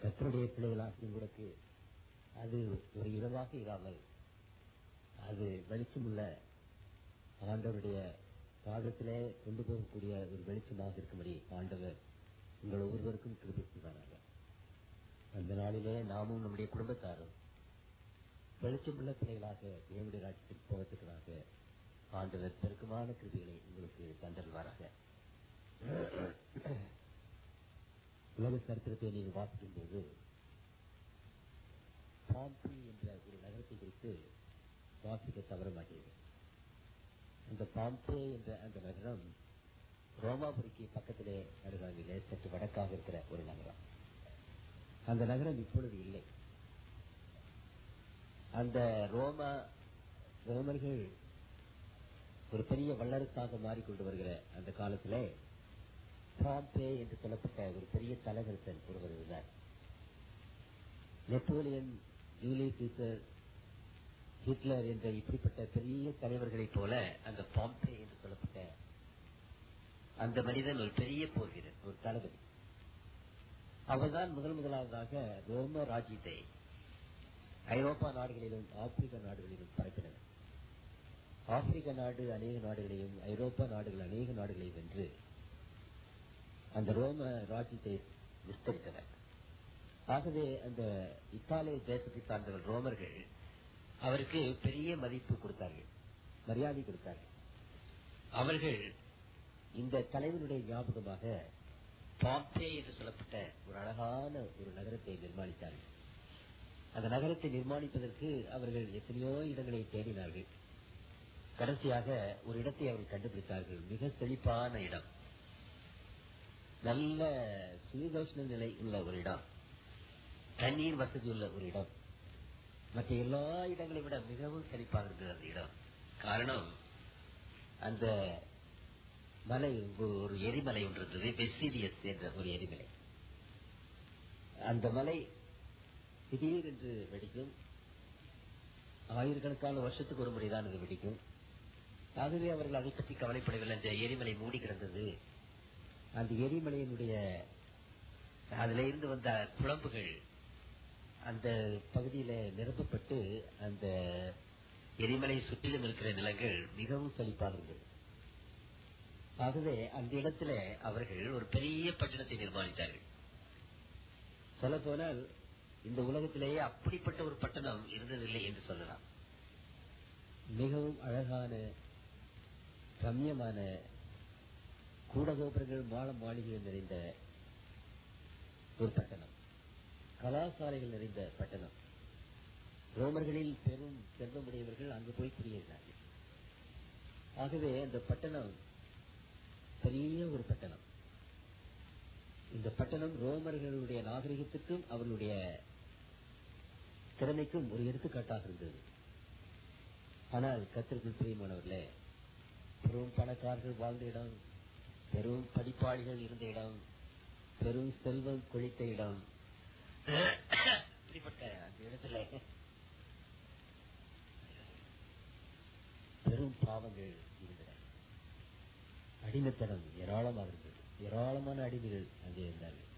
கத்தருடைய பிள்ளைகளாக உங்களுக்கு அது ஒரு இடமாக இராமல் அது வெளிச்சமுள்ள ஆண்டவருடைய பாதத்திலே கொண்டு போகக்கூடிய ஒரு வெளிச்சமாக இருக்கும்படி ஆண்டவர் உங்கள் ஒவ்வொருவருக்கும் கிருபை செய்வாராக அந்த நாளிலே நாமும் நம்முடைய குடும்பத்தாரும் வெளிச்சமுள்ள பிள்ளைகளாக தேவனுடைய ராஜ்யத்தில் போவதற்காக ஆண்டவர் பெருக்கமான கிருபிகளை உங்களுக்கு தந்தருவாராக உலக சரித்திரத்தை நீங்கள் வாசிக்கும் போது பாம்பி என்ற ஒரு நகரத்தை குறித்து வாசிக்க தவற மாட்டீர்கள் அந்த பாம்பே என்ற அந்த நகரம் ரோமாபுரிக்கு பக்கத்திலே அருகாமையிலே சற்று வடக்காக இருக்கிற ஒரு நகரம் அந்த நகரம் இப்பொழுது இல்லை அந்த ரோமா ரோமர்கள் ஒரு பெரிய வல்லரசாக மாறிக்கொண்டு வருகிற அந்த காலத்திலே பாம்பே என்று சொல்லப்பட்ட ஒரு பெரிய தலைவர்த்தன் ஒருவர் இருந்தார் நெப்போலியன் ஜூலியஸ் சீசர் ஹிட்லர் என்ற இப்படிப்பட்ட பெரிய தலைவர்களைப் போல அந்த பாம்பே என்று சொல்லப்பட்ட அந்த மனிதன் ஒரு பெரிய போர் வீரர் ஒரு தளபதி அவர்தான் முதல் முதலாவதாக ரோம ராஜ்யத்தை ஐரோப்பா நாடுகளிலும் ஆப்பிரிக்க நாடுகளிலும் பரப்பினர் ஆப்பிரிக்க நாடு அநேக நாடுகளையும் ஐரோப்பா நாடுகள் அநேக நாடுகளையும் வென்று அந்த ரோம ராஜ்யத்தை விஸ்தரித்தனர் ஆகவே அந்த இத்தாலிய தேசத்தை சார்ந்தவர் ரோமர்கள் அவருக்கு பெரிய மதிப்பு கொடுத்தார்கள் மரியாதை கொடுத்தார்கள் அவர்கள் இந்த தலைவனுடைய ஞாபகமாக பாம்பே என்று சொல்லப்பட்ட ஒரு அழகான ஒரு நகரத்தை நிர்மாணித்தார்கள் அந்த நகரத்தை நிர்மாணிப்பதற்கு அவர்கள் எத்தனையோ இடங்களை தேடினார்கள் கடைசியாக ஒரு இடத்தை அவர்கள் கண்டுபிடித்தார்கள் மிக செழிப்பான இடம் நல்ல சீதோஷ்ண நிலை உள்ள ஒரு இடம் தண்ணீர் வசதி உள்ள ஒரு இடம் மற்ற எல்லா இடங்களை விட மிகவும் செழிப்பாக இருக்கிற அந்த இடம் காரணம் அந்த மலை ஒரு எரிமலை ஒன்று இருந்தது வெசிடியஸ் என்ற ஒரு எரிமலை அந்த மலை திடீரென்று வெடிக்கும் ஆயிரக்கணக்கான வருஷத்துக்கு ஒரு முறைதான் அது வெடிக்கும் ஆகவே அவர்கள் அதை பற்றி கவலைப்படவில்லை அந்த எரிமலை மூடி கிடந்தது அந்த எரிமலையினுடைய அதுல இருந்து வந்த குழம்புகள் அந்த பகுதியில நிரப்பப்பட்டு அந்த எரிமலை சுற்றிலும் இருக்கிற நிலங்கள் மிகவும் செழிப்பாக இருந்தது ஆகவே அந்த இடத்துல அவர்கள் ஒரு பெரிய பட்டணத்தை நிர்மாணித்தார்கள் சொல்ல போனால் இந்த உலகத்திலேயே அப்படிப்பட்ட ஒரு பட்டணம் இருந்ததில்லை என்று சொல்லலாம் மிகவும் அழகான ரம்யமான கூடகோபுரங்கள் மாட மாளிகைகள் நிறைந்த ஒரு பட்டணம் கலாசாலைகள் நிறைந்த பட்டணம் ரோமர்களில் பெரும் செல்வமுடையவர்கள் அங்கு போய் குடியேறினார்கள் ஆகவே அந்த பட்டணம் பெரிய ஒரு பட்டணம் இந்த பட்டணம் ரோமர்களுடைய நாகரிகத்துக்கும் அவர்களுடைய திறமைக்கும் ஒரு எடுத்துக்காட்டாக இருந்தது ஆனால் கத்திற்குள் பிரியமானவர்களே பெரும் பணக்காரர்கள் வாழ்ந்த இடம் பெரும் படிப்பாளிகள் இருந்த இடம் பெரும் செல்வம் கொழித்த இடம் இப்படிப்பட்ட அந்த இடத்துல பெரும் பாவங்கள் இருந்தன அடிமைத்தனம் ஏராளமாக இருந்தது ஏராளமான அடிமைகள் அங்கே இருந்தார்கள்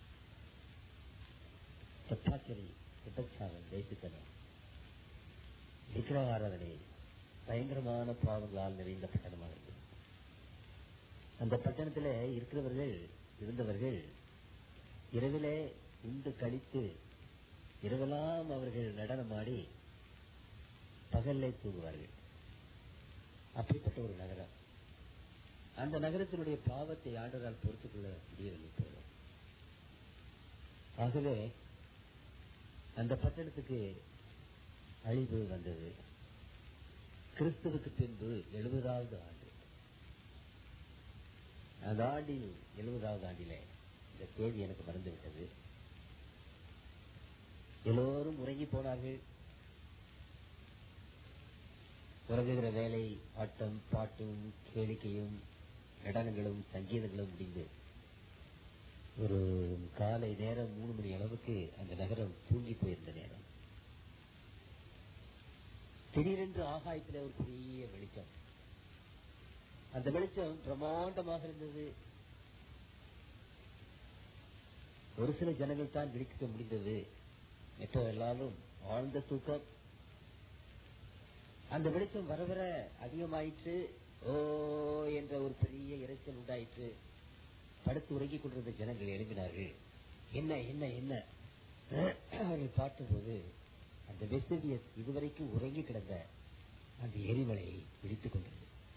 தப்பாச்சரி குற்றச்சாவல் வைத்துத்தனம் விக்கிரக ஆராதனை பயங்கரமான பாவங்களால் நிறைந்த பட்டணமாக இருந்தது அந்த பட்டணத்தில் இருக்கிறவர்கள் இருந்தவர்கள் இரவிலே உண்டு கழித்து இரவெல்லாம் அவர்கள் நடனமாடி பகல்லே தூங்குவார்கள் அப்படிப்பட்ட ஒரு நகரம் அந்த நகரத்தினுடைய பாவத்தை ஆண்டவரால் பொறுத்துக் கொள்ள முடியவில்லை இப்பொழுது. ஆகவே அந்த பட்டணத்துக்கு அழிவு வந்தது கிறிஸ்துவுக்கு பின்பு எழுபதாவது ஆண்டு அந்த ஆண்டில் எழுபதாவது ஆண்டிலே இந்த தேதி எனக்கு மறந்து விட்டது எல்லோரும் உறங்கி போனார்கள் உறங்குகிற வேலை ஆட்டம் பாட்டும் கேளிக்கையும் நடனங்களும் சங்கீதங்களும் முடிந்து ஒரு காலை நேரம் மூணு மணி அளவுக்கு அந்த நகரம் தூங்கி போயிருந்த நேரம் திடீரென்று ஆகாயத்தில் ஒரு பெரிய வெளிச்சம் அந்த வெளிச்சம் பிரமாண்டமாக இருந்தது ஒரு சில ஜனங்கள் தான் விழிக்க முடிந்தது மற்ற எல்லாரும் ஆழ்ந்த தூக்கம் அந்த வெளிச்சம் வர வர அதிகமாயிற்று ஓ என்ற ஒரு பெரிய இரைச்சல் உண்டாயிற்று படுத்து உறங்கிக் கொண்டிருந்த ஜனங்கள் எழுப்பினார்கள் என்ன என்ன என்ன அவர்கள் பார்த்தபோது அந்த வெசிவியஸ் இதுவரைக்கும் உறங்கி கிடந்த அந்த எரிமலையை பிடித்துக் கொண்டது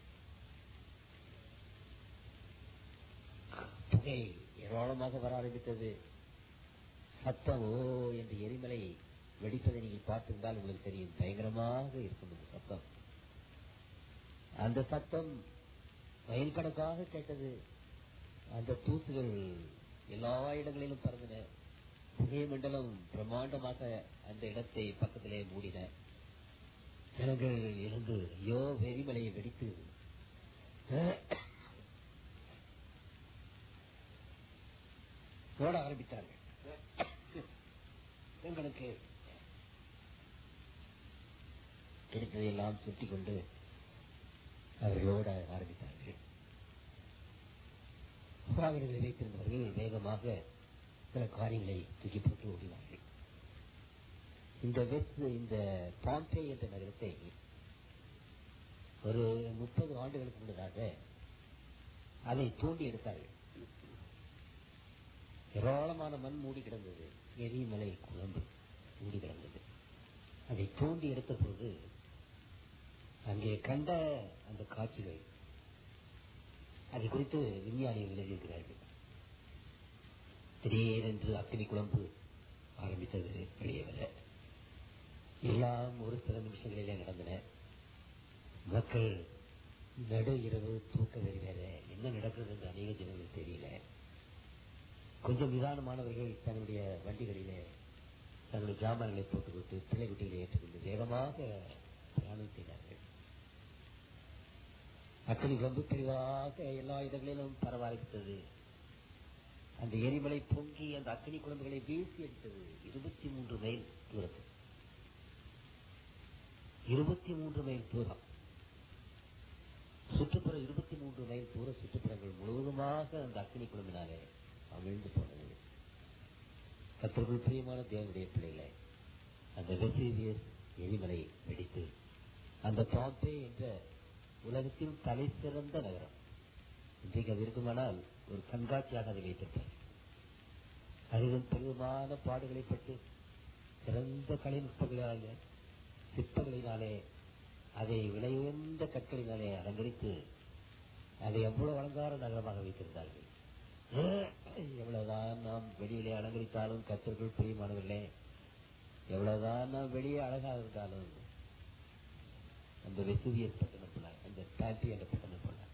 புகை ஏராளமாக வர ஆரம்பித்தது சத்தம் ஓ என்று எரிமலை வெடிப்பதை நீங்கள் பார்த்திருந்தால் உங்களுக்கு தெரியும் பயங்கரமாக இருக்கும் அந்த சத்தம் அந்த சத்தம் வயல் கணக்காக கேட்டது அந்த தூசுகள் எல்லா இடங்களிலும் பறந்தன புகை மண்டலம் பிரம்மாண்டமாக அந்த இடத்தை பக்கத்திலே மூடின ஜனங்கள் எழுந்து ஐயோ எரிமலையை வெடித்து ஓட ஆரம்பித்தார்கள் எங்களுக்கு கிடைத்ததையெல்லாம் சுட்டி கொண்டு அவர்கள் ஓட ஆரம்பித்தார்கள் அவர்களை வைத்திருந்தவர்கள் வேகமாக சில காரியங்களை தூக்கி போட்டு ஓடினார்கள் இந்த வெஸ்ட் இந்த பாம்பே என்ற நகரத்தை ஒரு முப்பது ஆண்டுகளுக்கு முன்னதாக அதை தோண்டி எடுத்தார்கள் ஏராளமான மண் மூடி கிடந்தது எரிமலை குழம்பு மூடி கிடந்தது அதை தோண்டி எடுத்த பொழுது அங்கே கண்ட அந்த காட்சிகள் அதை குறித்து விஞ்ஞானிகள் எழுதியிருக்கிறார்கள் திடீரென்று அக்கினி குழம்பு ஆரம்பித்தது வெளியே வர எல்லாம் ஒரு சில நிமிஷங்களிலே நடந்தன மக்கள் நடு இரவு தூக்க வெறி வேற என்ன நடக்கிறது என்று அநேக ஜனங்கள் தெரியல கொஞ்சம் நிதானமானவர்கள் தன்னுடைய வண்டிகளிலே தன்னுடைய ஜாமான்களை போட்டுக்கொண்டு பிள்ளை குட்டிகளை ஏற்றுக்கொண்டு வேகமாக பிரயாணம் செய்தார்கள் அக்கினி கம்பு பிரிவாக எல்லா இடங்களிலும் பரவ ஆரம்பித்தது அந்த எரிமலை பொங்கி அந்த அக்கினி குழம்புகளை வீசி அடித்தது இருபத்தி மூன்று மைல் தூரத்தில் இருபத்தி மூன்று மைல் தூரம் சுற்றுப்புற இருபத்தி மூன்று மைல் தூர சுற்றுப்புறங்கள் முழுவதுமாக அந்த அக்கினி குழம்பினாலே அமிழ்ந்து போனது கத்தர்கள் பிரியமான தேவனுடைய பிள்ளைகளை அந்த வெசிவியஸ் எரிமலை வெடித்து அந்த பாம்பே என்ற உலகத்தின் தலை சிறந்த நகரம் இன்றைக்கு அது இருக்குமானால் ஒரு கண்காட்சியாக அதை வைத்திருப்பார் அதிலும் பெருமான பாடுகளை பட்டு சிறந்த கலைநுட்பங்களாலே சிற்பங்களினாலே அதை விலையுயர்ந்த கற்களினாலே அலங்கரித்து அதை எவ்வளவு அலங்கார நகரமாக வைத்திருந்தார்கள் எவ்வளவுதான் நாம் வெளியிலே அலங்கரித்தாலும் கத்தர்கள் பிரியமானவர்களே எவ்வளவுதான் நாம் வெளியே அழகாக இருந்தாலும் அந்த வெசுவியஸ் பட்டணம் போல அந்த பேண்டி என்ற பட்டணம் போல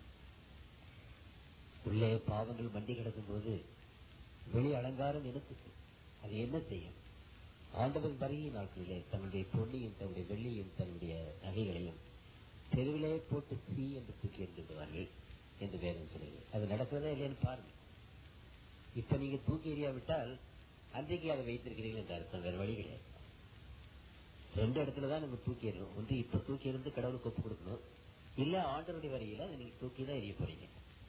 உள்ளே பாவங்கள் மண்டி கிடக்கும் போது வெளி அலங்காரம் எனக்கு அது என்ன செய்யும் ஆண்டவன் வருகை நாட்களிலே தன்னுடைய பொன்னையும் தன்னுடைய வெள்ளியும் தன்னுடைய நகைகளையும் தெருவிலே போட்டு சீ என்று தூக்கி எறிந்துடுவார்கள் என்று வேதம் சொல்லுது அது நடக்கிறதா இல்லையான்னு பாருங்க இப்ப நீங்க தூக்கி எறியாவிட்டால் அன்றைக்கு அதை வைத்திருக்கிறீர்கள் என்று அர்த்தம் வேற வழி கிடையாது ரெண்டு இடத்துல தான் நம்ம தூக்கி எறியணும் ஒன்று இப்ப தூக்கி எறிந்து கடவுளுக்கு ஒப்பு கொடுக்கணும் இல்ல ஆண்டருடைய வரையில அதை நீங்க தூக்கி தான் எரிய போறீங்க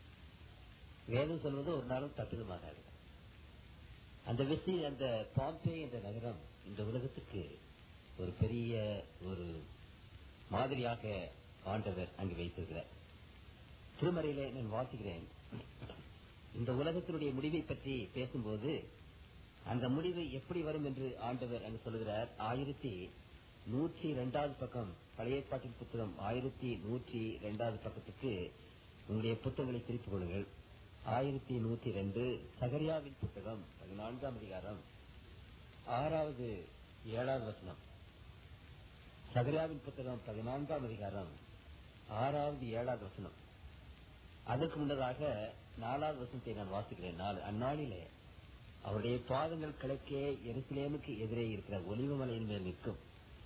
வேதம் சொல்வது ஒரு நாளும் தப்பிதமாகாது அந்த விசி அந்த பாம்பே என்ற நகரம் இந்த உலகத்துக்கு ஒரு பெரிய ஒரு மாதிரியாக ஆண்டவர் அங்கு வைத்திருக்கிறார் திருமறையிலே நான் வாசிக்கிறேன் இந்த உலகத்தினுடைய முடிவை பற்றி பேசும்போது அந்த முடிவு எப்படி வரும் என்று ஆண்டவர் அங்கு சொல்லுகிறார் ஆயிரத்தி நூற்றி இரண்டாவது பக்கம் பழைய பாட்டின் புத்தகம் ஆயிரத்தி நூற்றி இரண்டாவது பக்கத்துக்கு உங்களுடைய புத்தகங்களை திருப்பிக் கொள்ளுங்கள் ஆயிரத்தி நூத்தி ரெண்டு சகரியாவின் புத்தகம் பதினான்காம் அதிகாரம் ஆறாவது ஏழாவது வசனம் சகரியாவின் புத்தகம் பதினான்காம் அதிகாரம் ஆறாவது ஏழாவது வசனம் அதற்கு முன்னதாக நாலாவது வசனத்தை நான் வாசிக்கிறேன் நாலு அந்நாளிலே அவருடைய பாதங்கள் கிழக்கே எருசலேமுக்கு எதிரே இருக்கிற ஒலிவு மலையின் மேல் நிற்கும்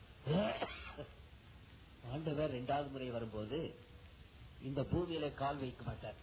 ஆண்டவர் இரண்டாவது முறை வரும்போது இந்த பூமியில கால் வைக்க மாட்டார்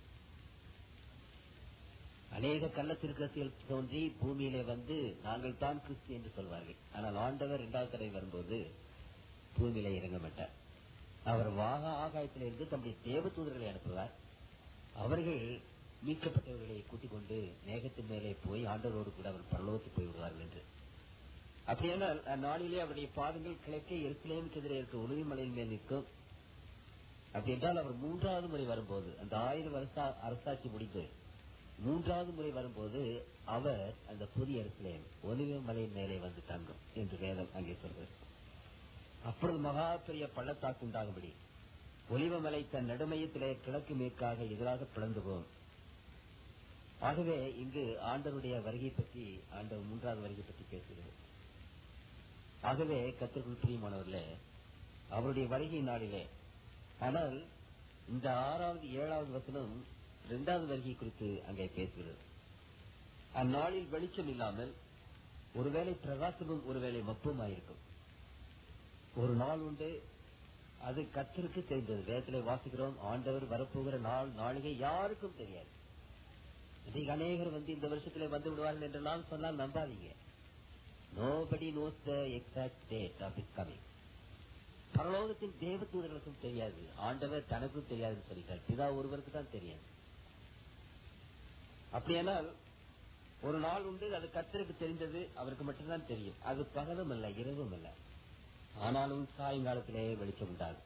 அநேக கள்ளத்திற்கசியல் தோன்றி பூமியிலே வந்து நாங்கள் தான் கிறிஸ்து என்று சொல்வார்கள் ஆனால் ஆண்டவர் இரண்டாவது தடவை வரும்போது பூமியில இறங்க மாட்டார் அவர் வாக ஆகாயத்திலிருந்து தம்முடைய தேவ தூதர்களை அனுப்புவார் அவர்கள் மீட்கப்பட்டவர்களை கூட்டிக் கொண்டு மேகத்தின் மேலே போய் ஆண்டவரோடு கூட அவர் பரலோகத்துக்கு போய் விடுவார்கள் என்று அப்படியானால் அந்நாளிலே அவருடைய பாதங்கள் கிழக்கே எருசலேமுக்கு எதிரே இருக்க உணவு மலையின் மேல் நிற்கும் அப்படி என்றால் அவர் மூன்றாவது முறை வரும்போது அந்த ஆயிரம் வருஷ அரசாட்சி முடிந்து மூன்றாவது முறை வரும்போது அவர் அந்த புதிய எருசலேம் ஒலிவ மலையின் மேலே வந்து தங்கும் என்று வேதம் அங்கே சொல்கிறது அப்பொழுது மகா பெரிய பள்ளத்தாக்கு உண்டாகும்படி ஒலிவ மலை தன் நடுமையத்திலே கிழக்கு மேற்காக எதிராக பிளந்து போகும் ஆகவே இங்கு ஆண்டவருடைய வருகை பற்றி ஆண்டவர் மூன்றாவது வருகை பற்றி பேசுகிறது ஆகவே கத்திற்குள் பிரியமானவர்களே அவருடைய வருகை நாளிலே ஆனால் இந்த ஆறாவது ஏழாவது வசனம் இரண்டாவது வருகை குறித்து அங்கே பேசுகிறது அந்நாளில் வெளிச்சம் இல்லாமல் ஒருவேளை பிரகாசமும் ஒருவேளை மப்புமாயிருக்கும் ஒரு நாள் உண்டு அது கத்தருக்கு தெரிந்தது வேதத்திலே வாசிக்கிறோம் ஆண்டவர் வரப்போகிற நாள் நாளிகை யாருக்கும் தெரியாது இன்றைக்கு அநேகர் வந்து இந்த வருஷத்திலே வந்து விடுவார்கள் என்றெல்லாம் சொன்னால் நம்பாதீங்க nobody knows the exact date of is coming பரலோகத்தின் தேவ தூதர்களுக்கும் தெரியாது ஆண்டவர் தனக்கும் தெரியாதுன்னு சொல்லிட்டார் பிதா ஒருவருக்கு தான் தெரியாது அப்படியானால் ஒரு நாள் உண்டு அது கத்தருக்கு தெரிந்தது அவருக்கு மட்டும்தான் தெரியும் அது பகலும் அல்ல இரவும் அல்ல ஆனாலும் சாயங்காலத்திலே வெளிச்சம் உண்டாகும்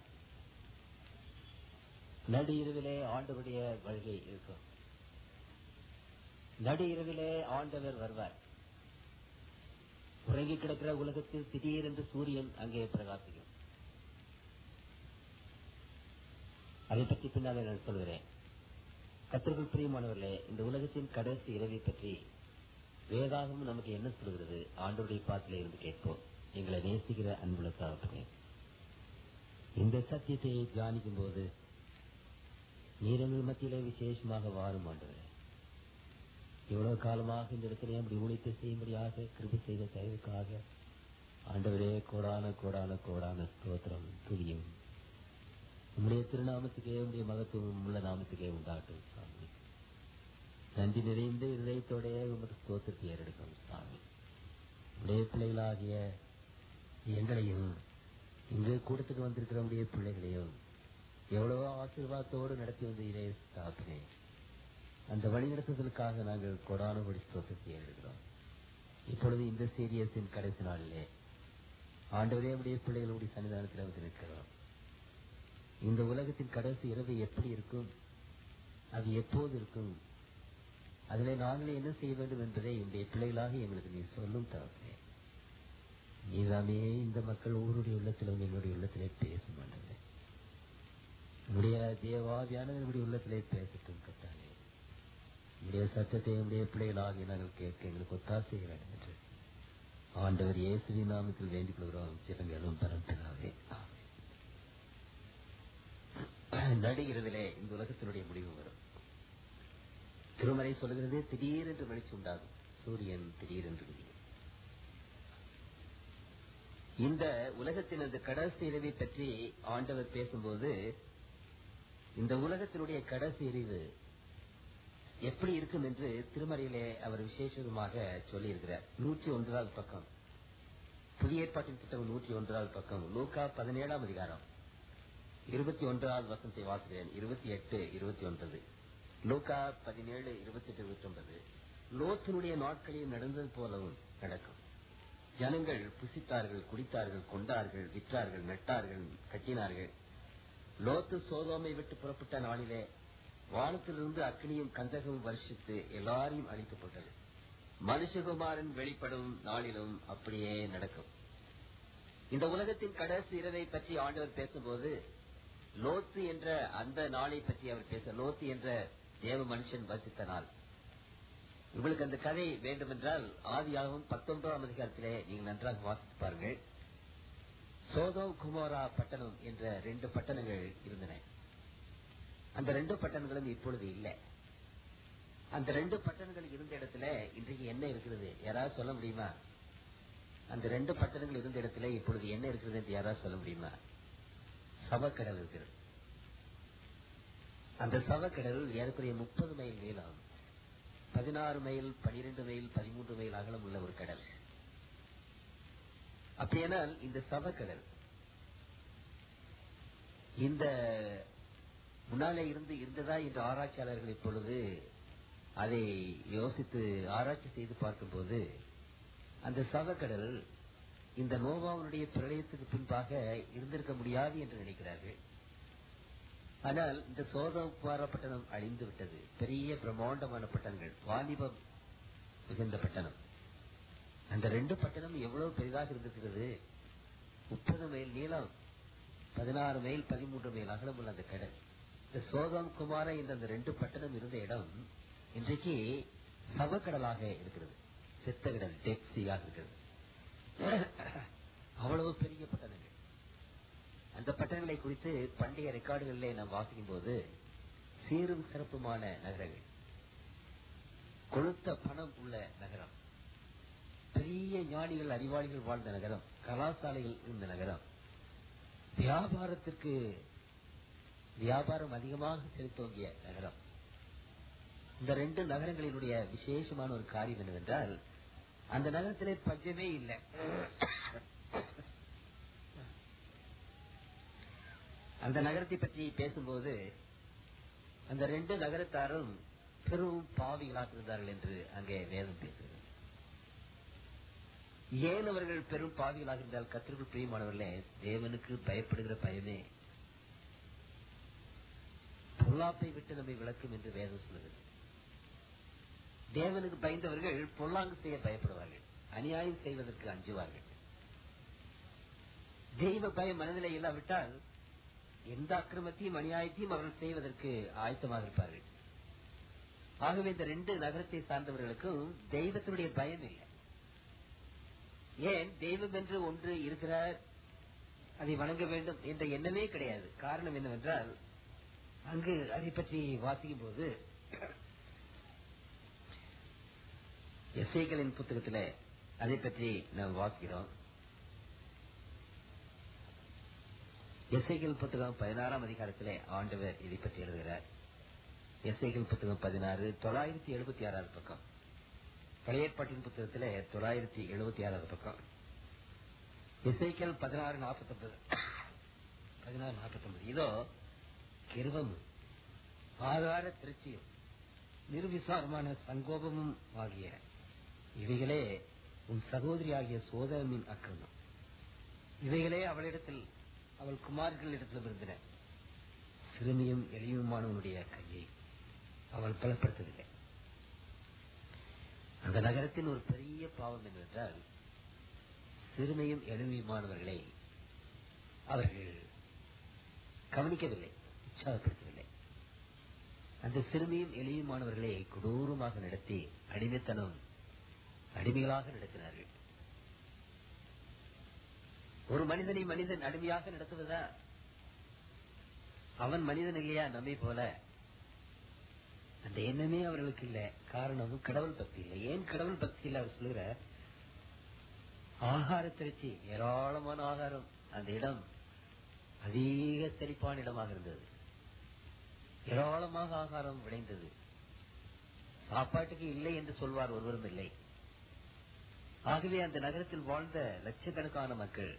நடு இரவிலே ஆண்டவருடைய வருகை இருக்கும் நடு இரவிலே ஆண்டவர் வருவார் உறங்கி கிடக்கிற உலகத்தில் திடீரென்று சூரியன் அங்கே பிரகாசிக்கும் அதை பற்றி பின்னாலே நான் சொல்கிறேன் கத்திற்குள் பிரியமானவர்களே இந்த உலகத்தின் கடைசி இரவை பற்றி வேதாகம் நமக்கு என்ன சொல்கிறது ஆண்டோடைய பாட்டில இருந்து கேட்போம் எங்களை நேசிக்கிற அன்புள்ள சாப்பிட்டே இந்த சத்தியத்தை தியானிக்கும் போது நீரங்கள் மத்தியிலே விசேஷமாக வாரும் ஆண்டவரே எவ்வளவு காலமாக இந்த இடத்திலே அப்படி ஊழித்து செய்யும்படியாக கிருபி செய்த தயவுக்காக ஆண்டவரே கோடான கோடான கோடான ஸ்தோத்திரம் துதியும் உம்முடைய திருநாமத்துக்கே உடைய மகத்துவம் உள்ள நாமத்துக்கே உண்டாட்டும் சாமி நன்றி நிறைந்த இதயத்தோட உமக்கு ஸ்தோத்திரத்தை ஏறெடுக்கும் சாமி உடைய பிள்ளைகளாகிய எங்களையும் இங்கு கூட்டத்துக்கு வந்திருக்கிற உடைய பிள்ளைகளையும் எவ்வளவோ ஆசீர்வாதத்தோடு நடத்தி வந்தீரே ஸ்தாபனே அந்த வழிநடத்துதலுக்காக நாங்கள் கொடான கொடி ஸ்தோத்திரத்தை ஏறெடுக்கிறோம் இப்பொழுது இந்த சீரியஸின் கடைசி நாளிலே ஆண்டவரே உடைய பிள்ளைகளுடைய சன்னிதானத்தில் வந்து நிற்கிறோம் இந்த உலகத்தின் கடைசி இரவு எப்படி இருக்கும் அது எப்போது இருக்கும் அதிலே நாங்களே என்ன செய்ய வேண்டும் என்பதை என்னுடைய பிள்ளைகளாக எங்களுக்கு நீ சொல்லும் தகவலே நீதாமே இந்த மக்கள் ஊருடைய உள்ளத்திலும் எங்களுடைய உள்ளத்திலே பேச மாட்டேங்க உடைய தேவாவியான என்னுடைய உள்ளத்திலே பேசட்டும் கத்தானே உடைய சத்தத்தை என்னுடைய பிள்ளைகளாக நாங்கள் கேட்க எங்களுக்கு ஒத்தாசை வேண்டும் என்று ஆண்டவர் இயேசுவின் நாமத்தில் வேண்டிக் கொள்கிறோம் சிறங்களும் பரம்பினாவே நடுகிறதிலே இந்த உலகத்தினுடைய முடிவு வரும் திருமறை சொல்லுகிறது திடீரென்று வெளிச்சம் உண்டாகும் சூரியன் திடீரென்று விடியும் இந்த உலகத்தின் அந்த கடைசி இரவை பற்றி ஆண்டவர் பேசும்போது இந்த உலகத்தினுடைய கடைசி இரவு எப்படி இருக்கும் என்று திருமறையிலே அவர் விசேஷமாக சொல்லியிருக்கிறார் நூற்றி ஒன்றாவது பக்கம் புதிய ஏற்பாட்டின் புத்தகம் நூற்றி ஒன்றாவது பக்கம் லூக்கா பதினேழாம் அதிகாரம் இருபத்தி ஒன்றாவது வசனத்தை வாசிக்கிறேன் இருபத்தி எட்டு இருபத்தி ஒன்பது லூக்கா பதினேழு இருபத்தி எட்டு இருபத்தி ஒன்பது லோத்தினுடைய நாட்களில் நடந்தது போலவும் நடக்கும் ஜனங்கள் புசித்தார்கள் குடித்தார்கள் கொண்டார்கள் விற்றார்கள் நட்டார்கள் கட்டினார்கள் லோத்து சோதோமை விட்டு புறப்பட்ட நாளிலே வானத்திலிருந்து அக்னியும் கந்தகமும் வருஷித்து எல்லாரையும் அழிக்கப்பட்டது மனுஷகுமாரன் வெளிப்படும் நாளிலும் அப்படியே நடக்கும் இந்த உலகத்தின் கடைசி இரவை பற்றி ஆண்டவர் பேசும்போது லோத்து என்ற அந்த நாளை பற்றி அவர் பேச லோத்து என்ற தேவ மனுஷன் வசித்த நாள் உங்களுக்கு அந்த கதை வேண்டுமென்றால் ஆதியாகவும் பத்தொன்பதாம் அதிகாரத்திலே நீங்கள் நன்றாக வாசித்து பாருங்கள் சோதோம் குமாரா பட்டணம் என்ற ரெண்டு பட்டணங்கள் இருந்தன அந்த ரெண்டு பட்டணங்களும் இப்பொழுது இல்லை அந்த ரெண்டு பட்டணங்கள் இருந்த இடத்துல இன்றைக்கு என்ன இருக்கிறது யாராவது சொல்ல முடியுமா அந்த ரெண்டு பட்டணங்கள் இருந்த இடத்துல இப்பொழுது என்ன இருக்கிறது என்று யாராவது சொல்ல முடியுமா சவக்கடல் இருக்கிறது அந்த சவக்கடல் ஏறக்குறைய முப்பது மைல் நீளம் பதினாறு மைல் பனிரெண்டு மைல் பதிமூன்று மைல் அகலம் உள்ள ஒரு கடல் அப்படியானால் இந்த சவக்கடல் இந்த முன்னாலே இருந்து இருந்ததா என்று ஆராய்ச்சியாளர்கள் இப்பொழுது அதை யோசித்து ஆராய்ச்சி செய்து பார்க்கும்போது அந்த சவக்கடல் இந்த நோவாவுடைய பிரளயத்துக்கு பின்பாக இருந்திருக்க முடியாது என்று நினைக்கிறார்கள் ஆனால் இந்த சோதகுமார பட்டணம் அழிந்து விட்டது பெரிய பிரம்மாண்டமான பட்டணங்கள் வாலிபம் மிகுந்த பட்டணம் அந்த ரெண்டு பட்டணம் எவ்வளவு பெரிதாக இருந்திருக்கிறது முப்பது மைல் நீளம் பதினாறு மைல் பதிமூன்று மைல் அகலம் உள்ள அந்த கடல் இந்த சோதம் குமார என்ற அந்த ரெண்டு பட்டணம் இருந்த இடம் இன்றைக்கு சவக்கடலாக இருக்கிறது செத்த கடல் டெட் சீயாக இருக்கிறது அவ்வளவு பெரிய பட்டணங்கள் அந்த பட்டணங்களை குறித்து பண்டைய ரெக்கார்டுகளிலே நாம் வாசிக்கும் போது சீரும் சிறப்புமான நகரங்கள் கொளுத்த பணம் உள்ள நகரம் பெரிய ஞானிகள் அறிவாளிகள் வாழ்ந்த நகரம் கலாசாலைகள் இருந்த நகரம் வியாபாரத்திற்கு வியாபாரம் அதிகமாக செலுத்தோங்கிய நகரம் இந்த ரெண்டு நகரங்களினுடைய விசேஷமான ஒரு காரியம் என்னவென்றால் அந்த நகரத்திலே பஞ்சமே இல்லை அந்த நகரத்தை பற்றி பேசும்போது அந்த ரெண்டு நகரத்தாரும் பெரும் பாவிகளாக இருந்தார்கள் என்று அங்கே வேதம் பேசுகிறது ஏன் அவர்கள் பெரும் பாவிகளாக இருந்தால் கத்திற்குள் பிரியமானவர்களே தேவனுக்கு பயப்படுகிற பயமே பொல்லாப்பை விட்டு நம்மை விளக்கும் என்று வேதம் சொல்லுகிறது தேவனுக்கு பயந்தவர்கள் பொல்லாங்கு செய்ய பயப்படுவார்கள் அநியாயம் செய்வதற்கு அஞ்சுவார்கள் தெய்வ பயம் மனதிலே இல்லாவிட்டால் எந்த அக்கிரமத்தையும் அநியாயத்தையும் அவர்கள் செய்வதற்கு ஆயத்தமாக இருப்பார்கள் ஆகவே இந்த ரெண்டு நகரத்தை சார்ந்தவர்களுக்கும் தெய்வத்தினுடைய பயம் இல்லை ஏன் தெய்வம் என்று ஒன்று இருக்கிறார் அதை வணங்க வேண்டும் என்ற எண்ணமே கிடையாது காரணம் என்னவென்றால் அங்கு அதை பற்றி வாசிக்கும் போது எஸ்ஐகளின் புத்தகத்தில் அதை பற்றி நாம் வாசிக்கிறோம் எஸ்ஐகள் புத்தகம் பதினாறாம் அதிகாரத்திலே ஆண்டவர் இதை பற்றி எழுதுகிறார் எஸ்ஐகள் புத்தகம் பதினாறு தொள்ளாயிரத்தி எழுபத்தி ஆறாவது பக்கம் பழைய ஏற்பாட்டின் புத்தகத்திலே தொள்ளாயிரத்தி எழுபத்தி ஆறாவது பக்கம் எஸ்ஐக்கள் பதினாறு நாற்பத்தி ஒன்பது பதினாறு நாற்பத்தி ஒன்பது இதோ கிருவம் ஆதார திருச்சியும் நிர்விசாரமான சங்கோபமும் ஆகிய இவைகளே உன் சகோதரி ஆகிய சோதமின் அக்கிரமம் இவைகளே அவளிடத்தில் அவள் குமார்களிடத்தில் இருந்தன சிறுமியும் எளியுமானவனுடைய கையை அவள் பலப்படுத்தவில்லை அந்த நகரத்தின் ஒரு பெரிய பாவம் என்னவென்றால் சிறுமையும் எளிமையுமானவர்களை அவர்கள் கவனிக்கவில்லை உற்சாகப்படுத்தவில்லை அந்த சிறுமியும் எளியுமானவர்களை கொடூரமாக நடத்தி அடிமைத்தனம் அடிமைகளாக நடத்தினார்கள் ஒரு மனிதனை மனிதன் அடிமையாக நடத்துவதா அவன் மனிதன் இல்லையா நம்மை போல அந்த எண்ணமே அவர்களுக்கு இல்ல காரணம் கடவுள் பக்தி இல்லை ஏன் கடவுள் பக்தி இல்லை அவர் சொல்லுகிற ஆகார திருச்சி ஏராளமான ஆகாரம் அந்த இடம் அதிக செழிப்பான இடமாக இருந்தது ஏராளமாக ஆகாரம் விளைந்தது சாப்பாட்டுக்கு இல்லை என்று சொல்வார் ஒருவரும் இல்லை ஆகவே அந்த நகரத்தில் வாழ்ந்த லட்சக்கணக்கான மக்கள்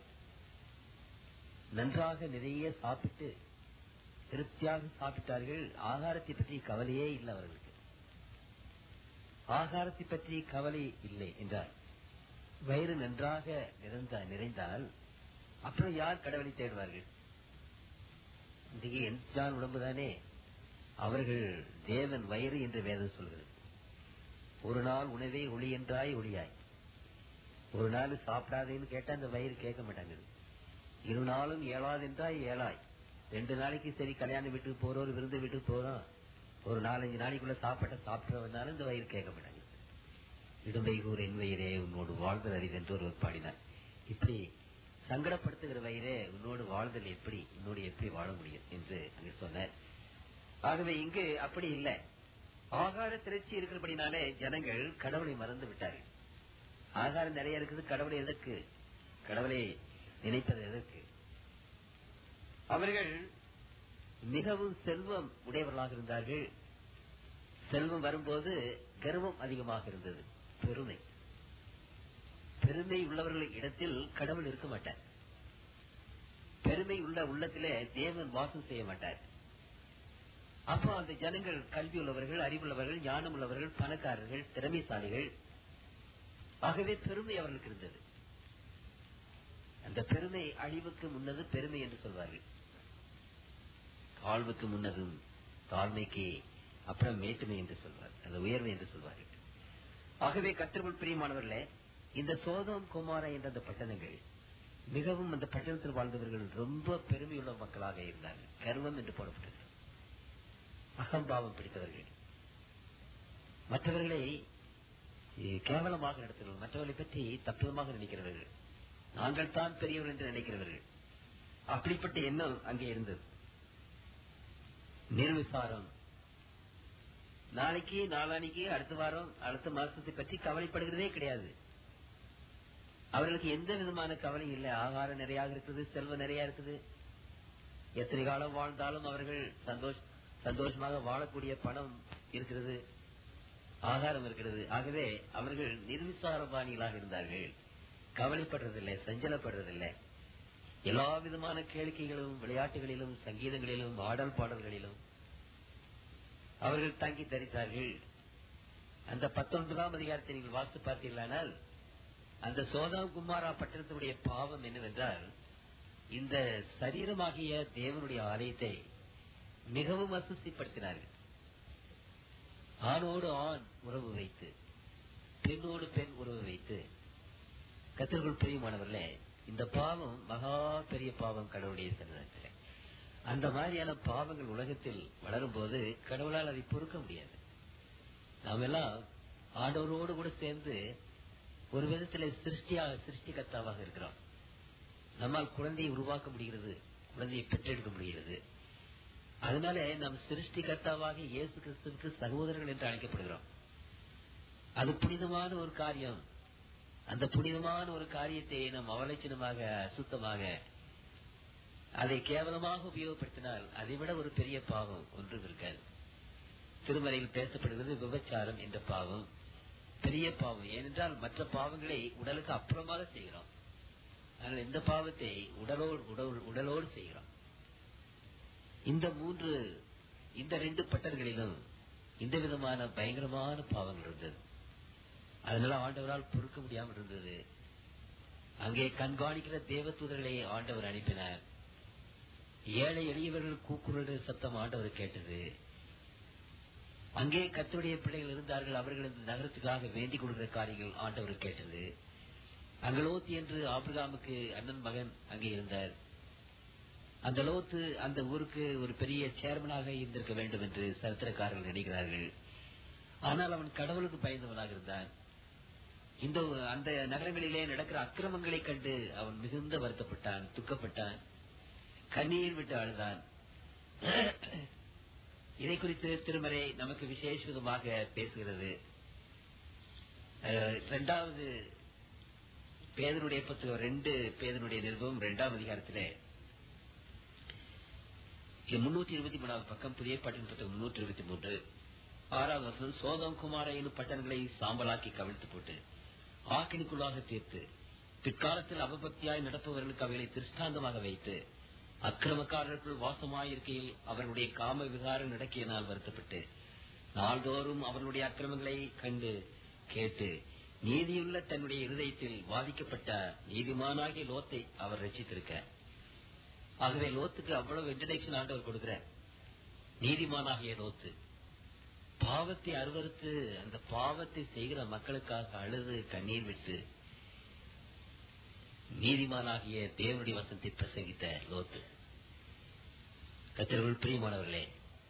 நன்றாக நிறைய சாப்பிட்டு திருப்தியாக சாப்பிட்டார்கள் ஆகாரத்தை பற்றி கவலையே இல்லை அவர்களுக்கு ஆகாரத்தை பற்றி கவலை இல்லை என்றார் வயிறு நன்றாக நிறைந்த நிறைந்தால் அப்புறம் யார் கடவுளை தேடுவார்கள் இன்றைக்கு என்ஜான் உடம்புதானே அவர்கள் தேவன் வயிறு என்று வேதம் சொல்கிறது ஒரு நாள் உணவே ஒளி என்றாய் ஒளியாய் ஒரு நாள் சாப்பிடாதேன்னு கேட்டா அந்த வயிறு கேட்க மாட்டாங்க இரு நாளும் ஏழாது என்றாய் ஏழாய் ரெண்டு நாளைக்கு சரி கல்யாணம் வீட்டுக்கு போறோம் விருந்து வீட்டுக்கு போறோம் ஒரு நாலஞ்சு நாளைக்குள்ள சாப்பிட்ட சாப்பிட்டு வந்தாலும் இந்த வயிறு கேட்க மாட்டாங்க இடும்பை கூர் என் வயிறே உன்னோடு வாழ்தல் அரிது என்று ஒருவர் பாடினார் இப்படி சங்கடப்படுத்துகிற வயிறே உன்னோடு வாழ்தல் எப்படி உன்னோடு எப்படி வாழ முடியும் என்று அங்கே சொன்னார் ஆகவே இங்கு அப்படி இல்லை ஆகார திரட்சி இருக்கிறபடினாலே ஜனங்கள் கடவுளை மறந்து விட்டார்கள் ஆகாரம் நிறைய இருக்குது கடவுளை எதற்கு கடவுளை நினைப்பது எதற்கு அவர்கள் மிகவும் செல்வம் உடையவர்களாக இருந்தார்கள் செல்வம் வரும்போது கர்வம் அதிகமாக இருந்தது பெருமை பெருமை உள்ளவர்கள் இடத்தில் கடவுள் இருக்க மாட்டார் பெருமை உள்ள உள்ளத்திலே தேவன் வாசம் செய்ய மாட்டார் அப்போ அந்த ஜனங்கள் கல்வி உள்ளவர்கள் அறிவுள்ளவர்கள் ஞானம் உள்ளவர்கள் பணக்காரர்கள் திறமைசாலிகள் ஆகவே பெருமை அவர்களுக்கு இருந்தது அந்த பெருமை அழிவுக்கு முன்னது பெருமை என்று சொல்வார்கள் தாழ்வுக்கு முன்னதும் தாழ்மைக்கு அப்புறம் மேட்டுமை என்று சொல்வார் அது உயர்மை என்று சொல்வார்கள் ஆகவே கத்திரகுள் பிரியமானவர்களே இந்த சோதம் குமார என்ற அந்த பட்டணங்கள் மிகவும் அந்த பட்டணத்தில் வாழ்ந்தவர்கள் ரொம்ப பெருமையுள்ள மக்களாக இருந்தார்கள் கர்வம் என்று போடப்பட்டது அகம்பாவம் பிடித்தவர்கள் மற்றவர்களை eh, கேவலமாக நடத்துகிறவர்கள் மற்றவர்களை பற்றி தப்புதமாக நினைக்கிறவர்கள் நாங்கள் தான் பெரியவர்கள் என்று நினைக்கிறவர்கள் அப்படிப்பட்ட எண்ணம் அங்கே இருந்தது நிர்விசாரம் நாளைக்கு நாளானிக்கு அடுத்த வாரம் அடுத்த மாசத்தை பற்றி கவலைப்படுகிறதே கிடையாது அவர்களுக்கு எந்த விதமான கவலை இல்லை ஆகாரம் நிறைய இருக்குது செல்வம் நிறைய இருக்குது எத்தனை காலம் வாழ்ந்தாலும் அவர்கள் சந்தோஷ சந்தோஷமாக வாழக்கூடிய பணம் இருக்கிறது ஆகாரம் இருக்கிறது ஆகவே அவர்கள் நிர்விசாரபாணிகளாக இருந்தார்கள் கவலைப்படுறதில்லை சஞ்சலப்படுறதில்லை எல்லா விதமான கேளிக்கைகளும் விளையாட்டுகளிலும் சங்கீதங்களிலும் ஆடல் பாடல்களிலும் அவர்கள் தங்கி தரித்தார்கள் அந்த பத்தொன்பதாம் அதிகாரத்தை நீங்கள் வாசித்து பார்த்தீர்களானால் அந்த சோதாம் குமாரா பட்டணத்தினுடைய பாவம் என்னவென்றால் இந்த சரீரமாகிய தேவனுடைய ஆலயத்தை மிகவும் அசுஸ்திப்படுத்தினார்கள் ஆணோடு ஆண் உறவு வைத்து பெண்ணோடு பெண் உறவு வைத்து கத்திற்குள் பிரியமானவர்களே இந்த பாவம் மகா பெரிய பாவம் கடவுளுடைய சன்னதத்தில் அந்த மாதிரியான பாவங்கள் உலகத்தில் வளரும் போது கடவுளால் அதை பொறுக்க முடியாது நாம் எல்லாம் ஆண்டவரோடு கூட சேர்ந்து ஒரு விதத்தில் சிருஷ்டியாக சிருஷ்டிகர்த்தாவாக இருக்கிறோம் நம்மால் குழந்தையை உருவாக்க முடிகிறது குழந்தையை பெற்றெடுக்க முடிகிறது அதனால நாம் சிருஷ்டிகர்த்தாவாக இயேசு கிறிஸ்துவுக்கு சகோதரர்கள் என்று அழைக்கப்படுகிறோம் அது புனிதமான ஒரு காரியம் அந்த புனிதமான ஒரு காரியத்தை நாம் அவலட்சணமாக அசுத்தமாக அதை கேவலமாக உபயோகப்படுத்தினால் அதை விட ஒரு பெரிய பாவம் ஒன்றும் இருக்காது திருமறையில் பேசப்படுகிறது விபச்சாரம் என்ற பாவம் பெரிய பாவம் ஏனென்றால் மற்ற பாவங்களை உடலுக்கு அப்புறமாக செய்கிறோம் ஆனால் இந்த பாவத்தை உடலோடு உடல் உடலோடு செய்கிறோம் இந்த மூன்று இந்த ரெண்டு பட்டர்களிலும் இந்த விதமான பயங்கரமான பாவங்கள் இருந்தது அதனால ஆண்டவரால் பொறுக்க முடியாமல் இருந்தது அங்கே கண்காணிக்கிற தேவதூதர்களை ஆண்டவர் அனுப்பினார் ஏழை எளியவர்கள் கூக்குரல் சத்தம் ஆண்டவர் கேட்டது அங்கே கத்துடைய பிள்ளைகள் இருந்தார்கள் அவர்கள் இந்த நகரத்துக்காக வேண்டிக் கொடுக்கிற காரியங்கள் ஆண்டவர் கேட்டது அங்க லோத்து என்று ஆபிரகாமுக்கு அண்ணன் மகன் அங்கே இருந்தார் அந்த லோத்து அந்த ஊருக்கு ஒரு பெரிய சேர்மனாக இருந்திருக்க வேண்டும் என்று சரித்திரக்காரர்கள் நினைக்கிறார்கள் ஆனால் அவன் கடவுளுக்கு பயந்தவனாக இருந்தான் இந்த அந்த நகரங்களிலே நடக்கிற அக்கிரமங்களை கண்டு அவன் மிகுந்த வருத்தப்பட்டான் துக்கப்பட்டான் கண்ணீர் விட்டு அழுதான் இதை குறித்து திருமறை நமக்கு விசேஷ விதமாக பேசுகிறது அஹ், இரண்டாவது பேதனுடைய புத்தகம் ரெண்டு பேதனுடைய நிருபம் இரண்டாம் அதிகாரத்திலே இது முன்னூத்தி இருபத்தி மூணாவது பக்கம் புதிய பாட்டின் புத்தகம் முன்னூற்றி இருபத்தி மூன்று ஆறாவது வசனம் சோதம் குமார எனும் பட்டணங்களை சாம்பலாக்கி கவிழ்த்து போட்டு ஆக்கினிக்குள்ளாக தீர்த்து பிற்காலத்தில் அவபக்தியாய் நடப்பவர்களுக்கு அவைகளை திருஷ்டாந்தமாக வைத்து அக்கிரமக்காரர்களுக்குள் வாசமாயிருக்கையில் அவர்களுடைய காம விகாரம் நடக்கியனால் வருத்தப்பட்டு நாள்தோறும் அவர்களுடைய அக்கிரமங்களை கண்டு கேட்டு நீதியுள்ள தன்னுடைய இருதயத்தில் வாதிக்கப்பட்ட நீதிமானாகிய லோத்தை அவர் ரசித்திருக்க ஆகவே லோத்துக்கு அவ்வளவு இன்ட்ரடக்ஷன் ஆண்டவர் கொடுக்கிறார் நீதிமானாகிய லோத்து பாவத்தை அருவறுத்து அந்த பாவத்தை செய்கிற மக்களுக்காக அழுது கண்ணீர் விட்டு நீதிமானாகிய தேவனுடைய வசனத்தை பிரசங்கித்த லோத்து கத்திரர்கள் பிரியமானவர்களே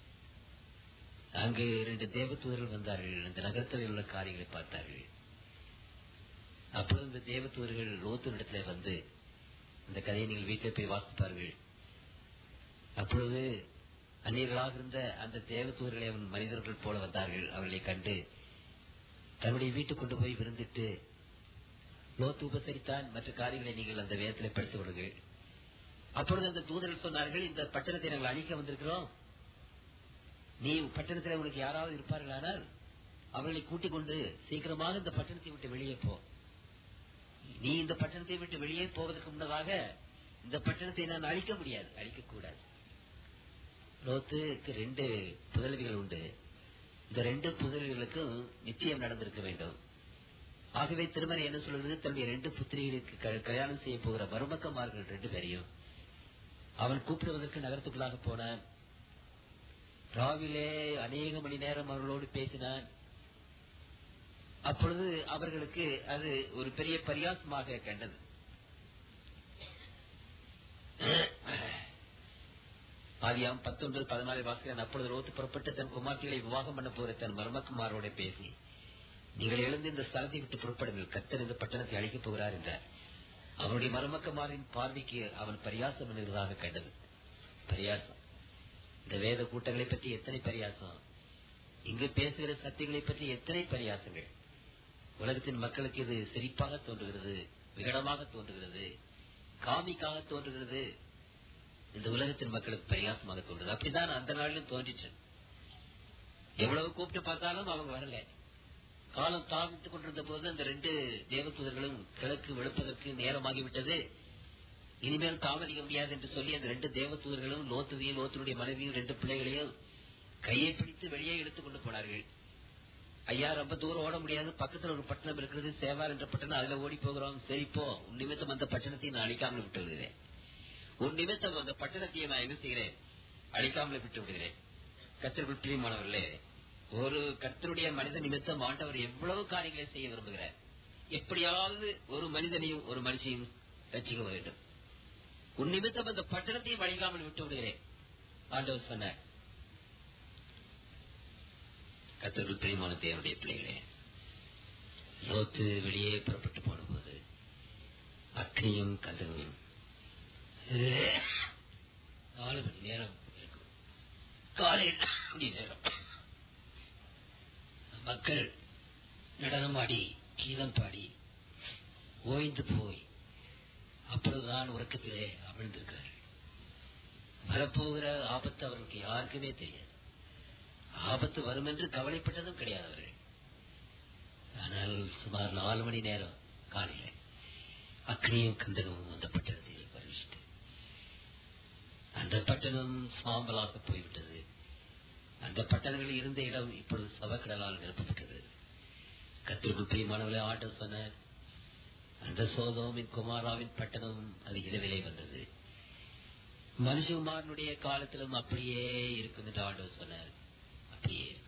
அங்கு இரண்டு தேவதூதர்கள் வந்தார்கள் அந்த நகரத்தில் உள்ள காரியங்களை பார்த்தார்கள் அப்பொழுது இந்த தேவதூதர்கள் லோத்தினிடத்துல வந்து இந்த கதையை நீங்கள் வீட்டில் போய் வாசிப்பார்கள் அப்பொழுது அந்நியர்களாக இருந்த அந்த தேவதூதர்களை அவன் மனிதர்கள் போல வந்தார்கள் அவர்களை கண்டு தன்னுடைய வீட்டுக்கு கொண்டு போய் விருந்திட்டு லோத்து உபசரித்தான் மற்ற காரியங்களை நீங்கள் அந்த வேதத்தில் படித்துக் கொள்ளுங்கள் அப்பொழுது அந்த தூதர்கள் சொன்னார்கள் இந்த பட்டணத்தை நாங்கள் அழிக்க வந்திருக்கிறோம் நீ பட்டணத்தில் உனக்கு யாராவது இருப்பார்களானால் அவர்களை கூட்டிக் கொண்டு சீக்கிரமாக இந்த பட்டணத்தை விட்டு வெளியே போ நீ இந்த பட்டணத்தை விட்டு வெளியே போவதற்கு முன்னதாக இந்த பட்டணத்தை நான் அழிக்க முடியாது அழிக்க கூடாது லோத்துக்கு ரெண்டு புதல்விகள் உண்டு இந்த ரெண்டு புதல்விகளுக்கும் நிச்சயம் நடந்திருக்க வேண்டும் ஆகவே திருமணம் என்ன சொல்கிறது தன்னுடைய ரெண்டு புத்திரிகளுக்கு க- கல்யாணம் செய்ய போகிற மருமக்கமார்கள் ரெண்டு பேரையும் அவன் கூப்பிடுவதற்கு நகரத்துக்குள்ளாக போனான் ராவிலே அநேக மணி நேரம் அவர்களோடு பேசினான் அப்பொழுது அவர்களுக்கு அது ஒரு பெரிய பரியாசமாக கண்டது ஆதியாம் பத்தொன்பது பதினாலு வாசிக்கிறேன் அப்பொழுது ரோத்து புறப்பட்டு தன் குமார்த்திகளை விவாகம் பண்ண போகிற தன் மருமக்குமாரோட பேசி நீங்கள் எழுந்து இந்த ஸ்தலத்தை விட்டு புறப்படுங்கள் கத்தர் இந்த பட்டணத்தை அழிக்கப் போகிறார் என்றார் அவனுடைய மருமக்கமாரின் பார்வைக்கு அவன் பரியாசம் பண்ணுகிறதாக கண்டது பரியாசம் இந்த வேத கூட்டங்களை பற்றி எத்தனை பரியாசம் இங்கு பேசுகிற சத்தியங்களை பற்றி எத்தனை பரியாசங்கள் உலகத்தின் மக்களுக்கு இது சிரிப்பாக தோன்றுகிறது விகடமாக தோன்றுகிறது காமிக்காக தோன்றுகிறது இந்த உலகத்தின் மக்களுக்கு பரியாசமாக தோன்றுது அப்படிதான் அந்த நாளிலும் தோன்றிற்று எவ்வளவு கூப்பிட்டு பார்த்தாலும் அவங்க வரல காலம் தாழ்ந்துட்டு கொண்டிருந்த போது அந்த ரெண்டு தேவதூதர்களும் கிழக்கு வெளுப்பதற்கு நேரமாகிவிட்டது இனிமேல் தாமதிக்க முடியாது என்று சொல்லி அந்த ரெண்டு தேவதூதர்களும் லோத்துவையும் லோத்தனுடைய மனைவியும் ரெண்டு பிள்ளைகளையும் கையை பிடித்து வெளியே இழுத்துக் கொண்டு போனார்கள் ஐயா ரொம்ப தூரம் ஓட முடியாது பக்கத்துல ஒரு பட்டணம் இருக்கிறது சேவார் என்ற பட்டணம் அதுல ஓடி போகிறோம் சரி போ உன் நிமித்தம் அந்த பட்டணத்தை நான் அழிக்காமல் விட்டு விடுகிறேன் உன் நிமித்தம் அந்த பட்டணத்தையே நான் என்ன செய்கிறேன் அழிக்காமல் விட்டு விடுகிறேன் கத்திற்குள் பிரியமானவர்களே ஒரு கர்த்தருடைய மனித நிமித்தம் ஆண்டவர் எவ்வளவு காரியங்களை செய்ய விரும்புகிறார் எப்படியாவது ஒரு மனிதனையும் ஒரு மனுஷையும் ரசிக்க வேண்டும் உன் நிமித்தம் அந்த பட்டணத்தையும் அழிக்காமல் விட்டு விடுகிறேன் ஆண்டவர் சொன்னார் கத்தர்கள் பிரியமான தேவனுடைய பிள்ளைகளே லோத்து வெளியே புறப்பட்டு போன போது அக்னியும் கதவும் நாலு மணி நேரம் இருக்கும் காலையில் மணி நேரம் மக்கள் நடனமாடி கீதம் பாடி ஓய்ந்து போய் அப்பொழுதுதான் உறக்கத்திலே அமிழ்ந்திருக்கிறார்கள் வரப்போகிற ஆபத்து அவர்களுக்கு யாருக்குமே தெரியாது ஆபத்து வரும் என்று கவலைப்பட்டதும் கிடையாது அவர்கள் ஆனால் சுமார் நாலு மணி நேரம் காலையில அக்னியும் கந்தகமும் அந்த பட்டணத்தில் வருவிச்சிட்டு அந்த பட்டணம் சாம்பலாக போய்விட்டது அந்த பட்டணங்களில் இருந்த இடம் இப்பொழுது சவக்கடலால் நிரப்பப்பட்டது கத்திற்கு பிரியமானவர்களே ஆட்டம் சொன்னார் அந்த சோதோமின் குமாராவின் பட்டணம் அது இரவிலே வந்தது மனுஷகுமாரனுடைய காலத்திலும் அப்படியே இருக்கும் என்று ஆண்டவர் சொன்னார் அப்படியே இருக்கும்.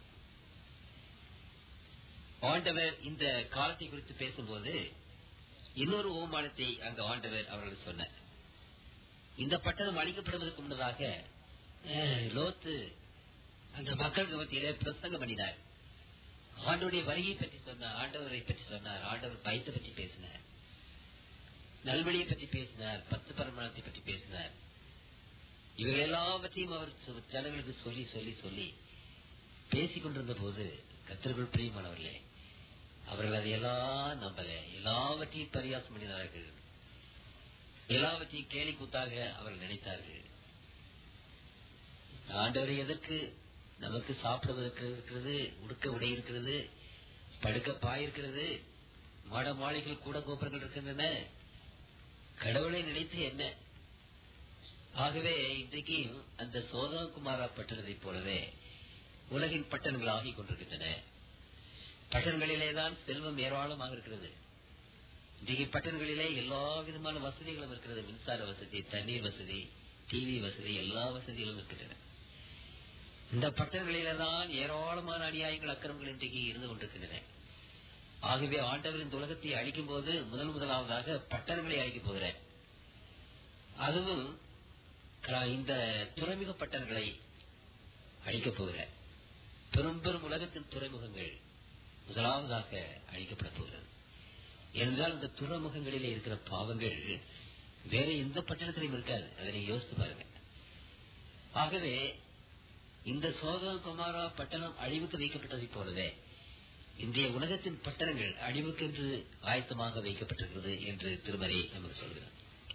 ஆண்டவர் இந்த காலத்தை குறித்து பேசும்போது இன்னொரு ஓமானத்தை அங்கு ஆண்டவர் அவர்கள் சொன்னார் இந்த பட்டணம் அழிக்கப்படுவதற்கு முன்னதாக அஹ், லோத்து அந்த மக்களுக்கு மத்தியிலே பிரசங்கம் பண்ணினார் ஆண்டவருடைய வருகையை பற்றி சொன்னார் ஆண்டவரை பற்றி சொன்னார் ஆண்டவர் பயத்தை பற்றி பேசினார் நல்வழியை பற்றி பேசினார் பத்து பரமானத்தை பற்றி பேசினார் இவைகள் எல்லாவற்றையும் அவர் சொ- ஜனங்களுக்கு சொல்லி சொல்லி சொல்லி பேசிக் கொண்டிருந்த போது கத்தர்கள் பிரியமானவர்களே அவர்கள் அதையெல்லாம் நம்பல எல்லாவற்றையும் பரியாசம் பண்ணினார்கள் எல்லாவற்றையும் கேலி கூத்தாக அவர்கள் நினைத்தார்கள் ஆண்டவரை எதற்கு நமக்கு சாப்பிடுவதற்கு இருக்கிறது உடுக்க உடை இருக்கிறது படுக்க பாய் இருக்கிறது மாட மாளிகள் கூட கோபுரங்கள் இருக்கின்றன கடவுளை நினைத்து என்ன ஆகவே இன்றைக்கு அந்த சோதனகுமாரா பட்டணத்தைப் போலவே உலகின் பட்டணங்கள் ஆகிக் கொண்டிருக்கின்றன பட்டணங்களிலேதான் செல்வம் ஏராளமாக இருக்கிறது இன்றைக்கு பட்டணங்களிலே எல்லா விதமான வசதிகளும் இருக்கிறது மின்சார வசதி தண்ணீர் வசதி டிவி வசதி எல்லா வசதிகளும் இருக்கின்றன இந்த பட்டணங்களிலே தான் ஏராளமான அநியாயங்கள் அக்கிரமங்கள் இன்றைக்கு இருந்து கொண்டிருக்கின்றன ஆகவே ஆண்டவர் இந்த உலகத்தை அழிக்கும் போது முதல் முதலாவதாக பட்டணங்களை அழிக்கப் போகிறார் அதுவும் க- இந்த துறைமுக பட்டணங்களை அழிக்கப் போகிறார் பெரும் பெரும் உலகத்தின் துறைமுகங்கள் முதலாவதாக அழிக்கப்பட போகிறது என்றால் இந்த துறைமுகங்களிலே இருக்கிற பாவங்கள் வேற எந்த பட்டணத்திலையும் இருக்காது அதனை யோசித்து பாருங்க ஆகவே இந்த சோதன குமாரா பட்டணம் அழிவுக்கு வைக்கப்பட்டதைப் போலவே இன்றைய உலகத்தின் பட்டணங்கள் அழிவுக்கென்று ஆயத்தமாக வைக்கப்பட்டிருக்கிறது என்று திருமறை நமக்கு சொல்கிறார்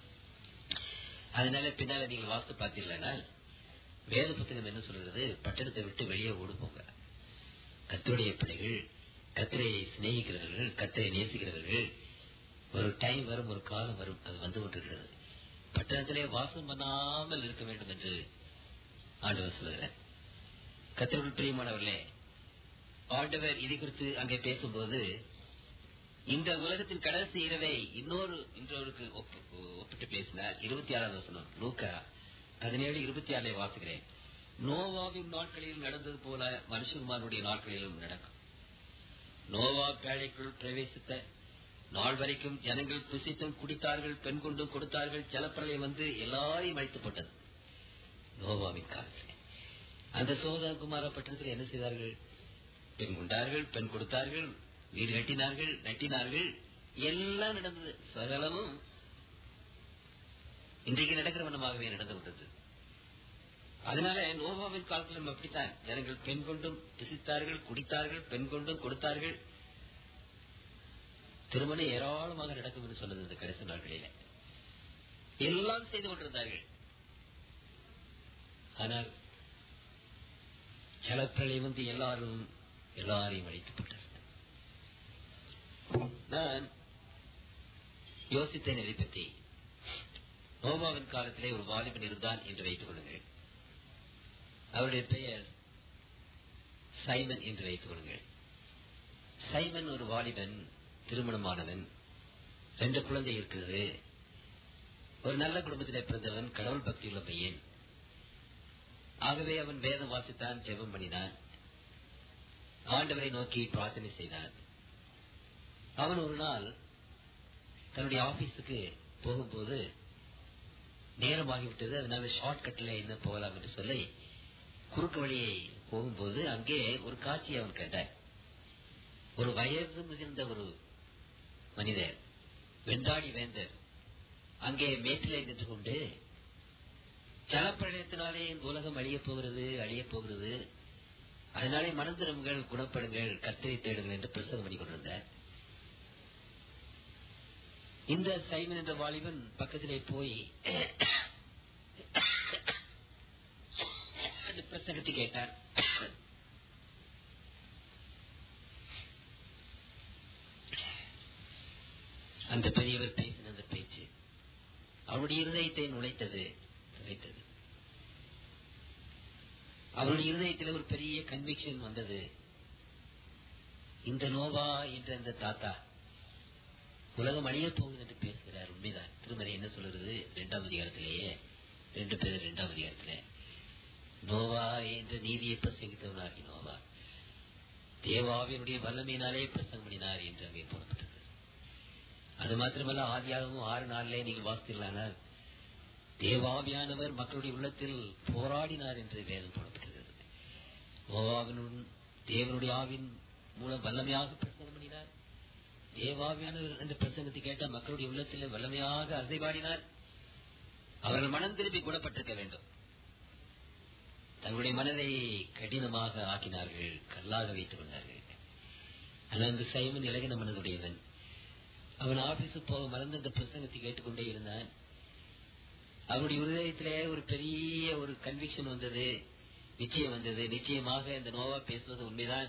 அதனால பின்னால நீங்கள் வாஸ்து பார்த்தீங்கன்னா வேத புத்தகம் என்ன சொல்கிறது பட்டணத்தை விட்டு வெளியே ஓடுப்போங்க கத்தருடைய பிள்ளைகள் கத்தரை சிநேகிக்கிறவர்கள் கத்தரை நேசிக்கிறவர்கள் ஒரு டைம் வரும் ஒரு காலம் வரும் அது வந்து கொண்டிருக்கிறது பட்டணத்திலே வாசம் பண்ணாமல் இருக்க வேண்டும் என்று ஆண்டவர் சொல்லுகிறார் கத்திரக்குள் பிரியமானவர்களே ஆண்டவர் இதை குறித்து அங்கே பேசும்போது இந்த உலகத்தின் கடைசி இரவை இன்னொரு இன்றோருக்கு ஒப்பு- ஒப்பிட்டு பேசினார் இருபத்தி ஆறாவது வசனம் லூக்கா பதினேழு இருபத்தி ஆறை வாசிக்கிறேன் நோவாவின் நாட்களில் நடந்தது போல மனுஷகுமாரனுடைய நாட்களிலும் நடக்கும் நோவா பேழைக்குள் பிரவேசித்த நாள் வரைக்கும் ஜனங்கள் புசித்தும் குடித்தார்கள் பெண் கொண்டும் கொடுத்தார்கள் ஜலப்பிரளயம் வந்து எல்லாரையும் அழைத்து போட்டது நோவாவின் காலத்தில் அந்த சோதகுமார பட்டணத்தில் என்ன செய்தார்கள் பெண் கொண்டார்கள் பெண் கொடுத்தார்கள் வீடு கட்டினார்கள் நட்டினார்கள் எல்லாம் நடந்தது சகலமும் இன்றைக்கு நடக்கிற வண்ணமாகவே நடந்து விட்டது அதனால நோவாவின் காலத்தில் நம்ம அப்படித்தான் ஜனங்கள் பெண் கொண்டும் புசித்தார்கள் குடித்தார்கள் பெண் கொண்டும் கொடுத்தார்கள் திருமணம் ஏராளமாக நடக்கும் என்று சொன்னது இந்த கடைசி நாட்களில எல்லாம் செய்து கொண்டிருந்தார்கள் ஆனால் ஜலப்பிரளை வந்து எல்லாரும் எல்லாரையும் அழைக்கப்பட்டது நான் யோசித்தேன் இதை பற்றி நோவாவின் காலத்திலே ஒரு வாலிபன் இருந்தான் என்று வைத்துக் கொள்ளுங்கள் அவருடைய பெயர் சைமன் என்று வைத்துக் கொள்ளுங்கள் சைமன் ஒரு வாலிபன் திருமணமானவன் ரெண்டு குழந்தை இருக்கிறது ஒரு நல்ல குடும்பத்திலே பிறந்தவன் கடவுள் பக்தியுள்ள பையன் ஆகவே அவன் வேதம் வாசித்தான் ஜெபம் பண்ணினான் ஆண்டவரை நோக்கி பிரார்த்தனை செய்தான் அவன் ஒரு நாள் தன்னுடைய ஆபீஸுக்கு போகும்போது நேரமாகிவிட்டது அதனால ஷார்ட் கட்ல என்ன போகலாம் என்று சொல்லி குறுக்கு வழியை போகும்போது அங்கே ஒரு காட்சியை அவன் கண்டான் ஒரு வயது முதிர்ந்த ஒரு மனிதர் வெண்டாடி வேந்தர் அங்கே மேட்டிலே நின்று கொண்டு ஜலப்பிரளயத்தினாலே இந்த உலகம் அழியப் போகிறது அழியப் போகிறது அதனாலே மனந்திரங்கள் குணப்படுங்கள் கத்தரை தேடுங்கள் என்று பிரசங்கம் பண்ணி கொண்டிருந்தார் இந்த சைமன் என்ற வாலிபன் பக்கத்திலே போய் அந்த பிரசங்கத்தை கேட்டார் அந்த பெரியவர் பேசின அந்த பேச்சு அவருடைய இருதயத்தை நுழைத்தது நுழைத்தது அவருடைய இருதயத்தில் ஒரு பெரிய கன்விக்ஷன் வந்தது இந்த நோவா என்ற அந்த தாத்தா உலகம் அழியப் போகுது என்று பேசுகிறார் உண்மைதான் திருமறை என்ன சொல்றது இரண்டாம் அதிகாரத்திலேயே ரெண்டு பேர் இரண்டாம் அதிகாரத்திலே நோவா என்ற நீதியை பிரசங்கித்தவனாகி நோவா தேவாவினுடைய வல்லமையினாலே பிரசங்கம் பண்ணினார் என்று அங்கே போடப்பட்டது அது மாத்திரமல்ல ஆதியாகவும் ஆறு நாளிலே நீங்கள் வாசித்தீர்களானால் தேவாவியானவர் மக்களுடைய உள்ளத்தில் போராடினார் என்று வேதம் போடப்பட்டிருக்கிறது நோவாவினுடன் தேவனுடைய ஆவின் மூலம் வல்லமையாக பிரசங்கம் பண்ணினார் தேவாவியானவர் அந்த பிரசங்கத்தை கேட்ட மக்களுடைய உள்ளத்தில் வல்லமையாக அசைபாடினார் அவர்கள் மனம் திரும்பி குணப்பட்டிருக்க வேண்டும் தங்களுடைய மனதை கடினமாக ஆக்கினார்கள் கல்லாக வைத்துக் கொண்டார்கள் ஆனால் அந்த சைமன் இலகின மனதுடையவன் அவன் ஆபீஸுக்கு போக மறந்து அந்த பிரசங்கத்தை கேட்டுக்கொண்டே இருந்தான் அவருடைய இருதயத்திலே ஒரு பெரிய ஒரு கன்விக்ஷன் வந்தது நிச்சயம் வந்தது நிச்சயமாக இந்த நோவா பேசுவது உண்மைதான்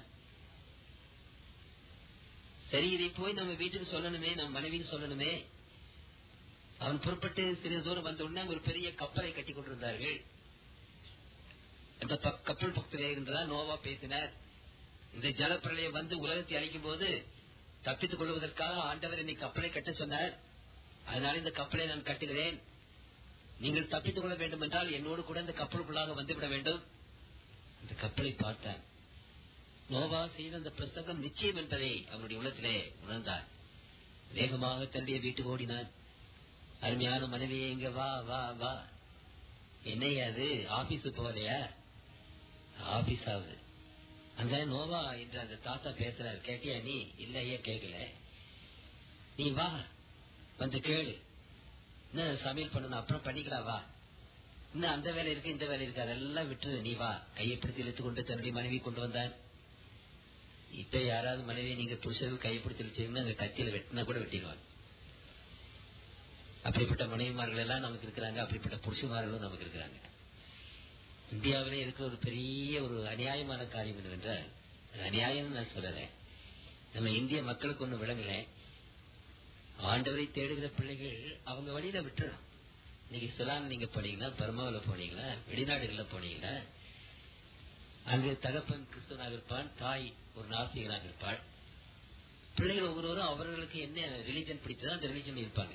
சரி இதை போய் நம்ம வீட்டுக்கு சொல்லணுமே நம்ம மனைவிக்கு சொல்லணுமே அவன் புறப்பட்டு சிறிது தூரம் வந்த உடனே ஒரு பெரிய கப்பலை கட்டி கொண்டிருந்தார்கள் அந்த ப- கப்பல் பக்கத்திலே இருந்ததா நோவா பேசினார் இந்த ஜலப்பிரளயம் வந்து உலகத்தை அழிக்கும் போது தப்பித்துக் கொள்வதற்காக ஆண்டவர் என்னை கப்பலை கட்ட சொன்னார் அதனால இந்த கப்பலை நான் கட்டுகிறேன் நீங்கள் தப்பித்துக் கொள்ள வேண்டும் என்றால் என்னோடு கூட இந்த கப்பலுக்குள்ளாக வந்துவிட வேண்டும் இந்த கப்பலை பார்த்தான் நோவா செய்த அந்த பிரசங்கம் நிச்சயம் என்பதை அவனுடைய உள்ளத்திலே உணர்ந்தார் வேகமாக தன்னுடைய வீட்டுக்கு ஓடினான் அருமையான மனைவியே இங்க வா வா வா என்னையா அது ஆபீஸ் போகலையா ஆபீஸ் ஆகுது அந்த நோவா என்று அந்த தாத்தா பேசுறாரு கேட்டியா நீ இல்லையே கேட்கல நீ வா வந்து கேளு என்ன சமையல் பண்ணணும் அப்புறம் பண்ணிக்கலாம் வா இன்னும் அந்த வேலை இருக்கு இந்த வேலை இருக்கு அதெல்லாம் விட்டு நீ வா கையை பிடித்து இழுத்து கொண்டு தன்னுடைய மனைவி கொண்டு வந்தார் இப்ப யாராவது மனைவி நீங்க புருஷர்கள் கையை பிடித்து இழுச்சீங்கன்னா அந்த கத்தியில வெட்டினா கூட வெட்டிடுவாங்க அப்படிப்பட்ட மனைவிமார்கள் எல்லாம் நமக்கு இருக்கிறாங்க அப்படிப்பட்ட புருஷமார்களும் நமக்கு இருக்கிறாங்க இந்தியாவிலே இருக்கிற ஒரு பெரிய ஒரு அநியாயமான காரியம் என்னவென்றால் அது அநியாயம் நான் சொல்லல நம்ம இந்திய மக்களுக்கு ஒண்ணு விளங்கல ஆண்டவரை தேடுகிற பிள்ளைகள் அவங்க வழியில விட்டுறோம் இன்னைக்கு சிலான் நீங்க போனீங்கன்னா பர்மாவில போனீங்களா வெளிநாடுகள்ல போனீங்களா அங்கு தகப்பன் கிறிஸ்துவனாக இருப்பான் தாய் ஒரு நாசிகனாக இருப்பாள் பிள்ளைகள் ஒவ்வொருவரும் அவர்களுக்கு என்ன ரிலிஜன் பிடித்ததோ அந்த ரிலிஜன் இருப்பாங்க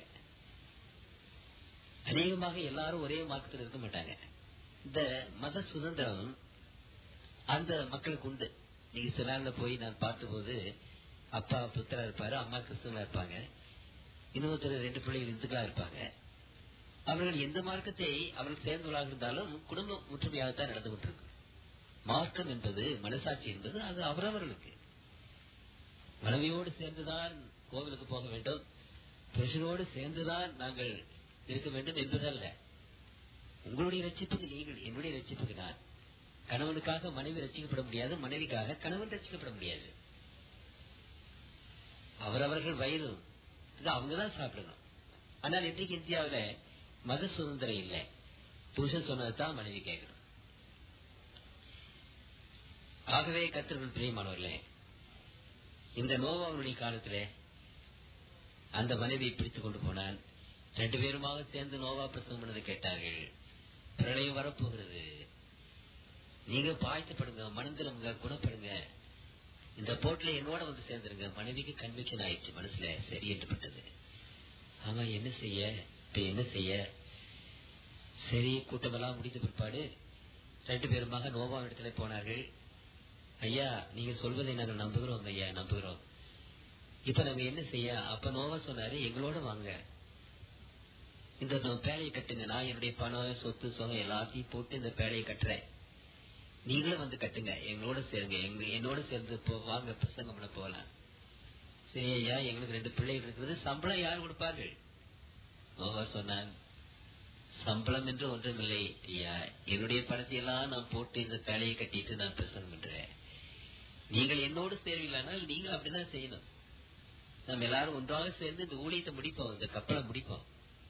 அநேகமாக எல்லாரும் ஒரே மார்க்கத்தில் இருக்க மாட்டாங்க இந்த மத சுதந்திரம் அந்த மக்களுக்கு உண்டு நீங்க சிலான்ல போய் நான் பார்த்தபோது அப்பா புத்தரா இருப்பாரு அம்மா கிறிஸ்துவனா இருப்பாங்க இன்னொருத்தர் ரெண்டு பிள்ளைகள் இந்துக்களா இருப்பாங்க அவர்கள் எந்த மார்க்கத்தை அவர்கள் சேர்ந்தவர்களாக இருந்தாலும் குடும்பம் ஒற்றுமையாகத்தான் நடந்து கொண்டிருக்கும் மார்க்கம் என்பது மனசாட்சி என்பது அது அவரவர்களுக்கு மனைவியோடு சேர்ந்துதான் கோவிலுக்கு போக வேண்டும் புருஷனோடு சேர்ந்துதான் நாங்கள் இருக்க வேண்டும் என்பதல்ல உங்களுடைய ரட்சிப்புக்கு நீங்கள் என்னுடைய ரட்சிப்புக்கு நான் கணவனுக்காக மனைவி ரட்சிக்கப்பட முடியாது மனைவிக்காக கணவன் ரட்சிக்கப்பட முடியாது அவரவர்கள் வயிறு இது அவங்கதான் சாப்பிடணும் ஆனால் இன்றைக்கு இந்தியாவுல மத சுதந்திரம் இல்லை புருஷன் சொன்னதுதான் மனைவி கேட்கணும் ஆகவே கத்தர்கள் பிரியமானவர்களே இந்த நோவாவுடைய காலத்துல அந்த மனைவியை பிடித்துக் கொண்டு போனான் ரெண்டு பேருமாக சேர்ந்து நோவா பிரசவம் பண்ணதை கேட்டார்கள் பிரளயம் வரப்போகிறது நீங்க பாய்ச்சப்படுங்க மனந்திரங்க குணப்படுங்க இந்த போட்ல என்னோட வந்து சேர்ந்துருங்க மனைவிக்கு கன்விக்ஷன் ஆயிடுச்சு மனசுல சரி என்று பட்டது ஆமா என்ன செய்ய இப்ப என்ன செய்ய சரி கூட்டமெல்லாம் முடிந்த பிற்பாடு ரெண்டு பேருமாக நோவா இடத்துல போனார்கள் ஐயா நீங்க சொல்வதை நாங்கள் நம்புகிறோம் ஐயா நம்புகிறோம் இப்ப நாங்க என்ன செய்ய அப்ப நோவா சொன்னாரு எங்களோட வாங்க இந்த நோ- பேழையை கட்டுங்க நான் என்னுடைய பணம் சொத்து சொகம் எல்லாத்தையும் போட்டு இந்த பேழையை கட்டுறேன் நீங்களும் வந்து கட்டுங்க எங்களோட சேருங்க எங்க என்னோட சேர்ந்து போ வாங்க பிரசங்கம் பண்ண போகலாம் சரி ஐயா எங்களுக்கு ரெண்டு பிள்ளைகள் இருக்குது சம்பளம் யார் கொடுப்பார்கள் நோவா சொன்னான் சம்பளம் என்று ஒன்றுமில்லை ஐயா என்னுடைய பணத்தை எல்லாம் நான் போட்டு இந்த பேழையை கட்டிட்டு நான் பிரசங்கம் பண்றேன் நீங்கள் என்னோடு சேர்வீங்களானால் நீங்க அப்படிதான் செய்யணும் நம்ம எல்லாரும் ஒன்றாக சேர்ந்து இந்த ஊழியத்தை முடிப்போம் இந்த கப்பலை முடிப்போம்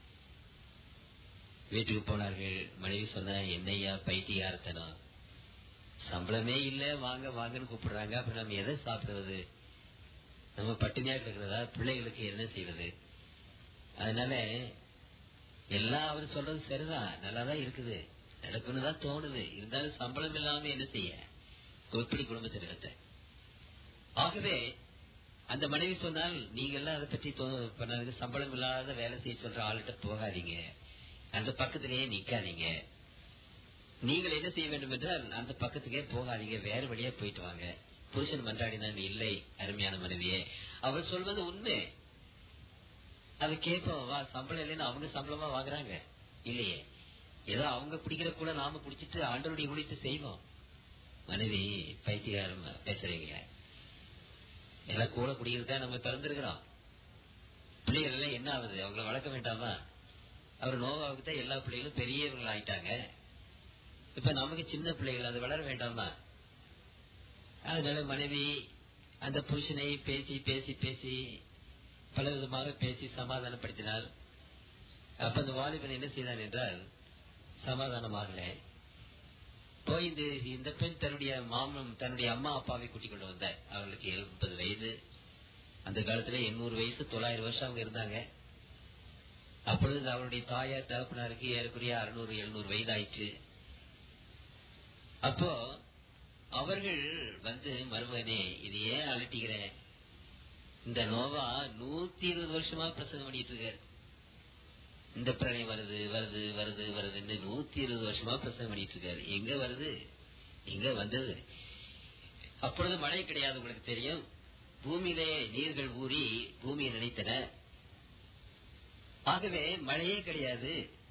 வீட்டுக்கு போனார்கள் மனைவி சொன்ன என்னையா பைத்தியார்த்தனம் சம்பளமே இல்ல வாங்க வாங்கன்னு கூப்பிடுறாங்க அப்ப நம்ம எதை சாப்பிடுவது நம்ம பட்டினியா இருக்கிறதா பிள்ளைகளுக்கு என்ன செய்வது அதனால எல்லாம் அவர் சொல்றது சரிதான் நல்லாதான் இருக்குது நடக்கும்னு தான் தோணுது இருந்தாலும் சம்பளம் இல்லாம என்ன செய்ய எப்படி குடும்பத்தை நடத்த ஆகவே அந்த மனைவி சொன்னால் நீங்க எல்லாம் அதை பற்றி தோ- பண்ணாதீங்க சம்பளம் இல்லாத வேலை செய்ய சொல்ற ஆள்கிட்ட போகாதீங்க அந்த பக்கத்திலேயே நிக்காதீங்க நீங்கள் என்ன செய்ய வேண்டும் என்றால் அந்த பக்கத்துக்கே போகாதீங்க வேற வழியா போயிட்டு வாங்க புருஷன் மன்றாடினான் இல்லை அருமையான மனைவியே அவள் சொல்வது உண்மை அது கேட்போம் வா சம்பளம் இல்லைன்னு அவங்க சம்பளமா வாங்குறாங்க இல்லையே ஏதோ அவங்க பிடிக்கிற கூட நாம பிடிச்சிட்டு ஆண்டவருடைய ஊழியத்தை செய்வோம் மனைவி பைத்தியகாரம் பேசுறீங்க எல்லாம் கூட குடியிருக்கா நம்ம திறந்திருக்கிறோம் பிள்ளைகள் எல்லாம் என்ன ஆகுது அவங்கள வளர்க்க வேண்டாமா அவர் நோவாவுக்கு தான் எல்லா பிள்ளைகளும் பெரியவர்கள் ஆயிட்டாங்க இப்ப நமக்கு சின்ன பிள்ளைகள் அது வளர வேண்டாமா அதனால மனைவி அந்த புருஷனை பேசி பேசி பேசி பல விதமாக பேசி சமாதானப்படுத்தினாள் அப்ப அந்த வாலிபன் என்ன செய்தான் என்றால் சமாதானமாகல போய் இந்த இந்த பெண் தன்னுடைய மாமன் தன்னுடைய அம்மா அப்பாவை கூட்டிக் கொண்டு வந்தார் அவர்களுக்கு எழுபது வயது அந்த காலத்துல எண்ணூறு வயசு தொள்ளாயிரம் வருஷம் அவங்க இருந்தாங்க அப்பொழுது அவருடைய தாயார் தகப்பனாருக்கு ஏறக்குறைய அறுநூறு எழுநூறு வயதாயிற்று அப்போ அவர்கள் வந்து மருமகனே இது ஏன் அலட்டிக்கிற இந்த நோவா நூத்தி இருபது வருஷமா பிரசங்கம் பண்ணிட்டு இருக்காரு இந்த பிரளயம் வருது வருது வருது வருதுன்னு நூத்தி இருபது வருஷமா பிரசங்கம் பண்ணிட்டு இருக்காரு எங்க வருது எங்க வந்தது அப்பொழுது மழை கிடையாது உங்களுக்கு தெரியும் பூமியிலே நீர்கள் ஊறி பூமியை நினைத்தன ஆகவே மழையே கிடையாது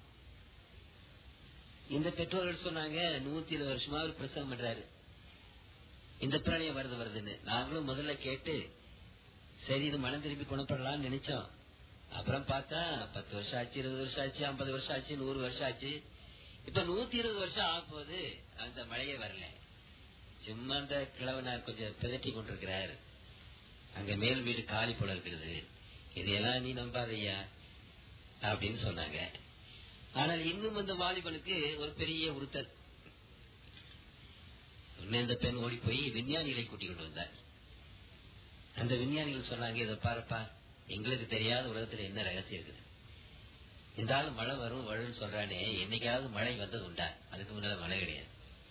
இந்த பெற்றோர்கள் சொன்னாங்க நூத்தி இருபது வருஷமா அவர் பிரசவம் பண்றாரு இந்த பிரளயம் வருது வருதுன்னு நாங்களும் முதல்ல கேட்டு சரி இது மனம் திருப்பி குணப்படலாம்னு நினைச்சோம் அப்புறம் பார்த்தா பத்து வருஷம் ஆச்சு இருபது வருஷம் ஆச்சு ஐம்பது வருஷம் ஆச்சு நூறு வருஷம் ஆச்சு இப்ப நூத்தி இருபது வருஷம் ஆக போகுது அந்த மழையே வரல சும்மா அந்த கிழவனார் கொஞ்சம் பிதட்டி கொண்டிருக்கிறார் அங்க மேல் வீடு காலி போல இருக்கிறது இதையெல்லாம் நீ நம்பாதையா அப்படின்னு சொன்னாங்க ஆனால் இன்னும் அந்த வாலிபனுக்கு ஒரு பெரிய உறுத்தல் உடனே அந்த பெண் ஓடி போய் விஞ்ஞானிகளை கூட்டிக் கொண்டு வந்தார் அந்த விஞ்ஞானிகள் சொன்னாங்க இதை பாருப்பா எங்களுக்கு தெரியாத உலகத்துல என்ன ரகசியம் இருக்குது இருந்தாலும் மழை வரும் வரும்னு சொல்றானே என்னைக்காவது மழை வந்தது உண்டா அதுக்கு முன்னால மழை கிடையாது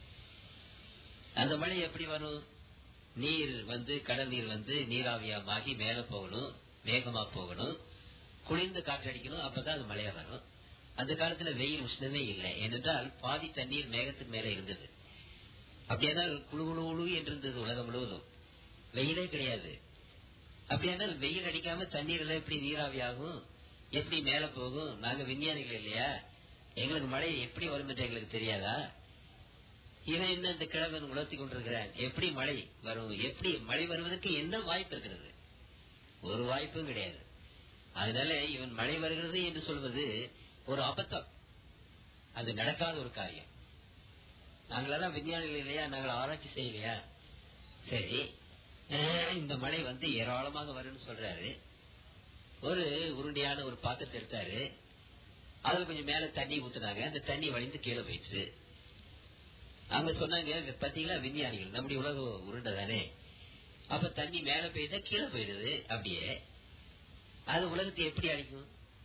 அந்த மழை எப்படி வரும் நீர் வந்து கடல் நீர் வந்து நீராவியமாகி மேல போகணும் வேகமா போகணும் குளிர்ந்த காற்றடிக்கணும் அப்பதான் அது மழையா வரும் அந்த காலத்துல வெயில் உஷ்ணமே இல்லை ஏனென்றால் பாதி தண்ணீர் மேகத்துக்கு மேல இருந்தது அப்படியானால் குழு குழு குழு என்று இருந்தது உலகம் முழுவதும் வெயிலே கிடையாது அப்படியானால் வெயில் அடிக்காம தண்ணீர் எல்லாம் எப்படி நீராவியாகும் எப்படி மேல போகும் நாங்க விஞ்ஞானிகள் இல்லையா எங்களுக்கு மழை எப்படி வரும் என்று எங்களுக்கு தெரியாதா இவன் என்ன இந்த கிழவன் உணர்த்தி கொண்டிருக்கிறான் எப்படி மழை வரும் எப்படி மழை வருவதற்கு என்ன வாய்ப்பு இருக்கிறது ஒரு வாய்ப்பும் கிடையாது அதனால இவன் மழை வருகிறது என்று சொல்வது ஒரு அபத்தம் அது நடக்காத ஒரு காரியம் நாங்களெல்லாம் விஞ்ஞானிகள் இல்லையா நாங்கள் ஆராய்ச்சி செய்யலையா சரி அஹ், இந்த மழை வந்து ஏராளமாக வரும்னு சொல்றாரு ஒரு உருண்டையான ஒரு பாத்திரத்தை எடுத்தாரு அதுல கொஞ்சம் மேல தண்ணி ஊத்துனாங்க அந்த தண்ணி வழிந்து கீழே போயிடுச்சு அவங்க சொன்னாங்க "இத பாத்தீங்களா விஞ்ஞானிகள் நம்முடைய உலக உருண்டை தானே அப்ப தண்ணி மேல பெய்தா கீழே போயிடுது அப்படியே அது உலகத்தை எப்படி அடிக்கும்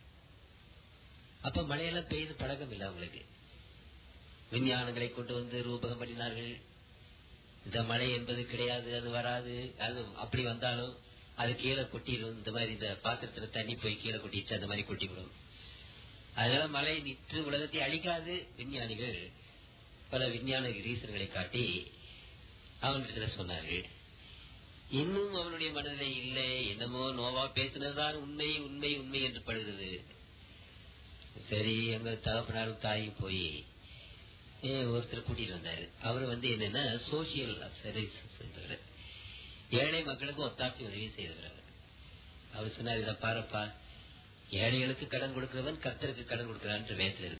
அப்ப மழையெல்லாம் பெய்து பழக்கம் இல்லை அவங்களுக்கு விஞ்ஞானங்களை கொண்டு வந்து ரூபகம் பண்ணினார்கள் இந்த மழை என்பது கிடையாது அது வராது அது அப்படி வந்தாலும் அது கீழே கொட்டிடும் இந்த மாதிரி இந்த பாத்திரத்துல தண்ணி போய் கீழே கொட்டிடுச்சு அந்த மாதிரி கொட்டிவிடும் அதனால மழை நிற்று உலகத்தை அழிக்காது விஞ்ஞானிகள் பல விஞ்ஞான ரீசன்களை காட்டி அவனிடத்துல சொன்னார்கள் இன்னும் அவனுடைய மனதிலே இல்லை என்னமோ நோவா பேசினதுதான் உண்மை உண்மை உண்மை என்று படுகிறது சரி எங்க தகப்பனாரும் தாயும் போய் ஏ, ஒருத்தர் கூட்டிட்டு வந்தாரு அவர் வந்து என்னன்னா சோசியல் சர்வீஸ் செஞ்சவர் ஏழை மக்களுக்கு ஒத்தாட்சி உதவி செய்தவர் அவர் அவர் சொன்னார் இதை பாருப்பா ஏழைகளுக்கு கடன் கொடுக்கிறவன் கர்த்தருக்கு கடன் கொடுக்கிறான் வேத்துல இருக்கு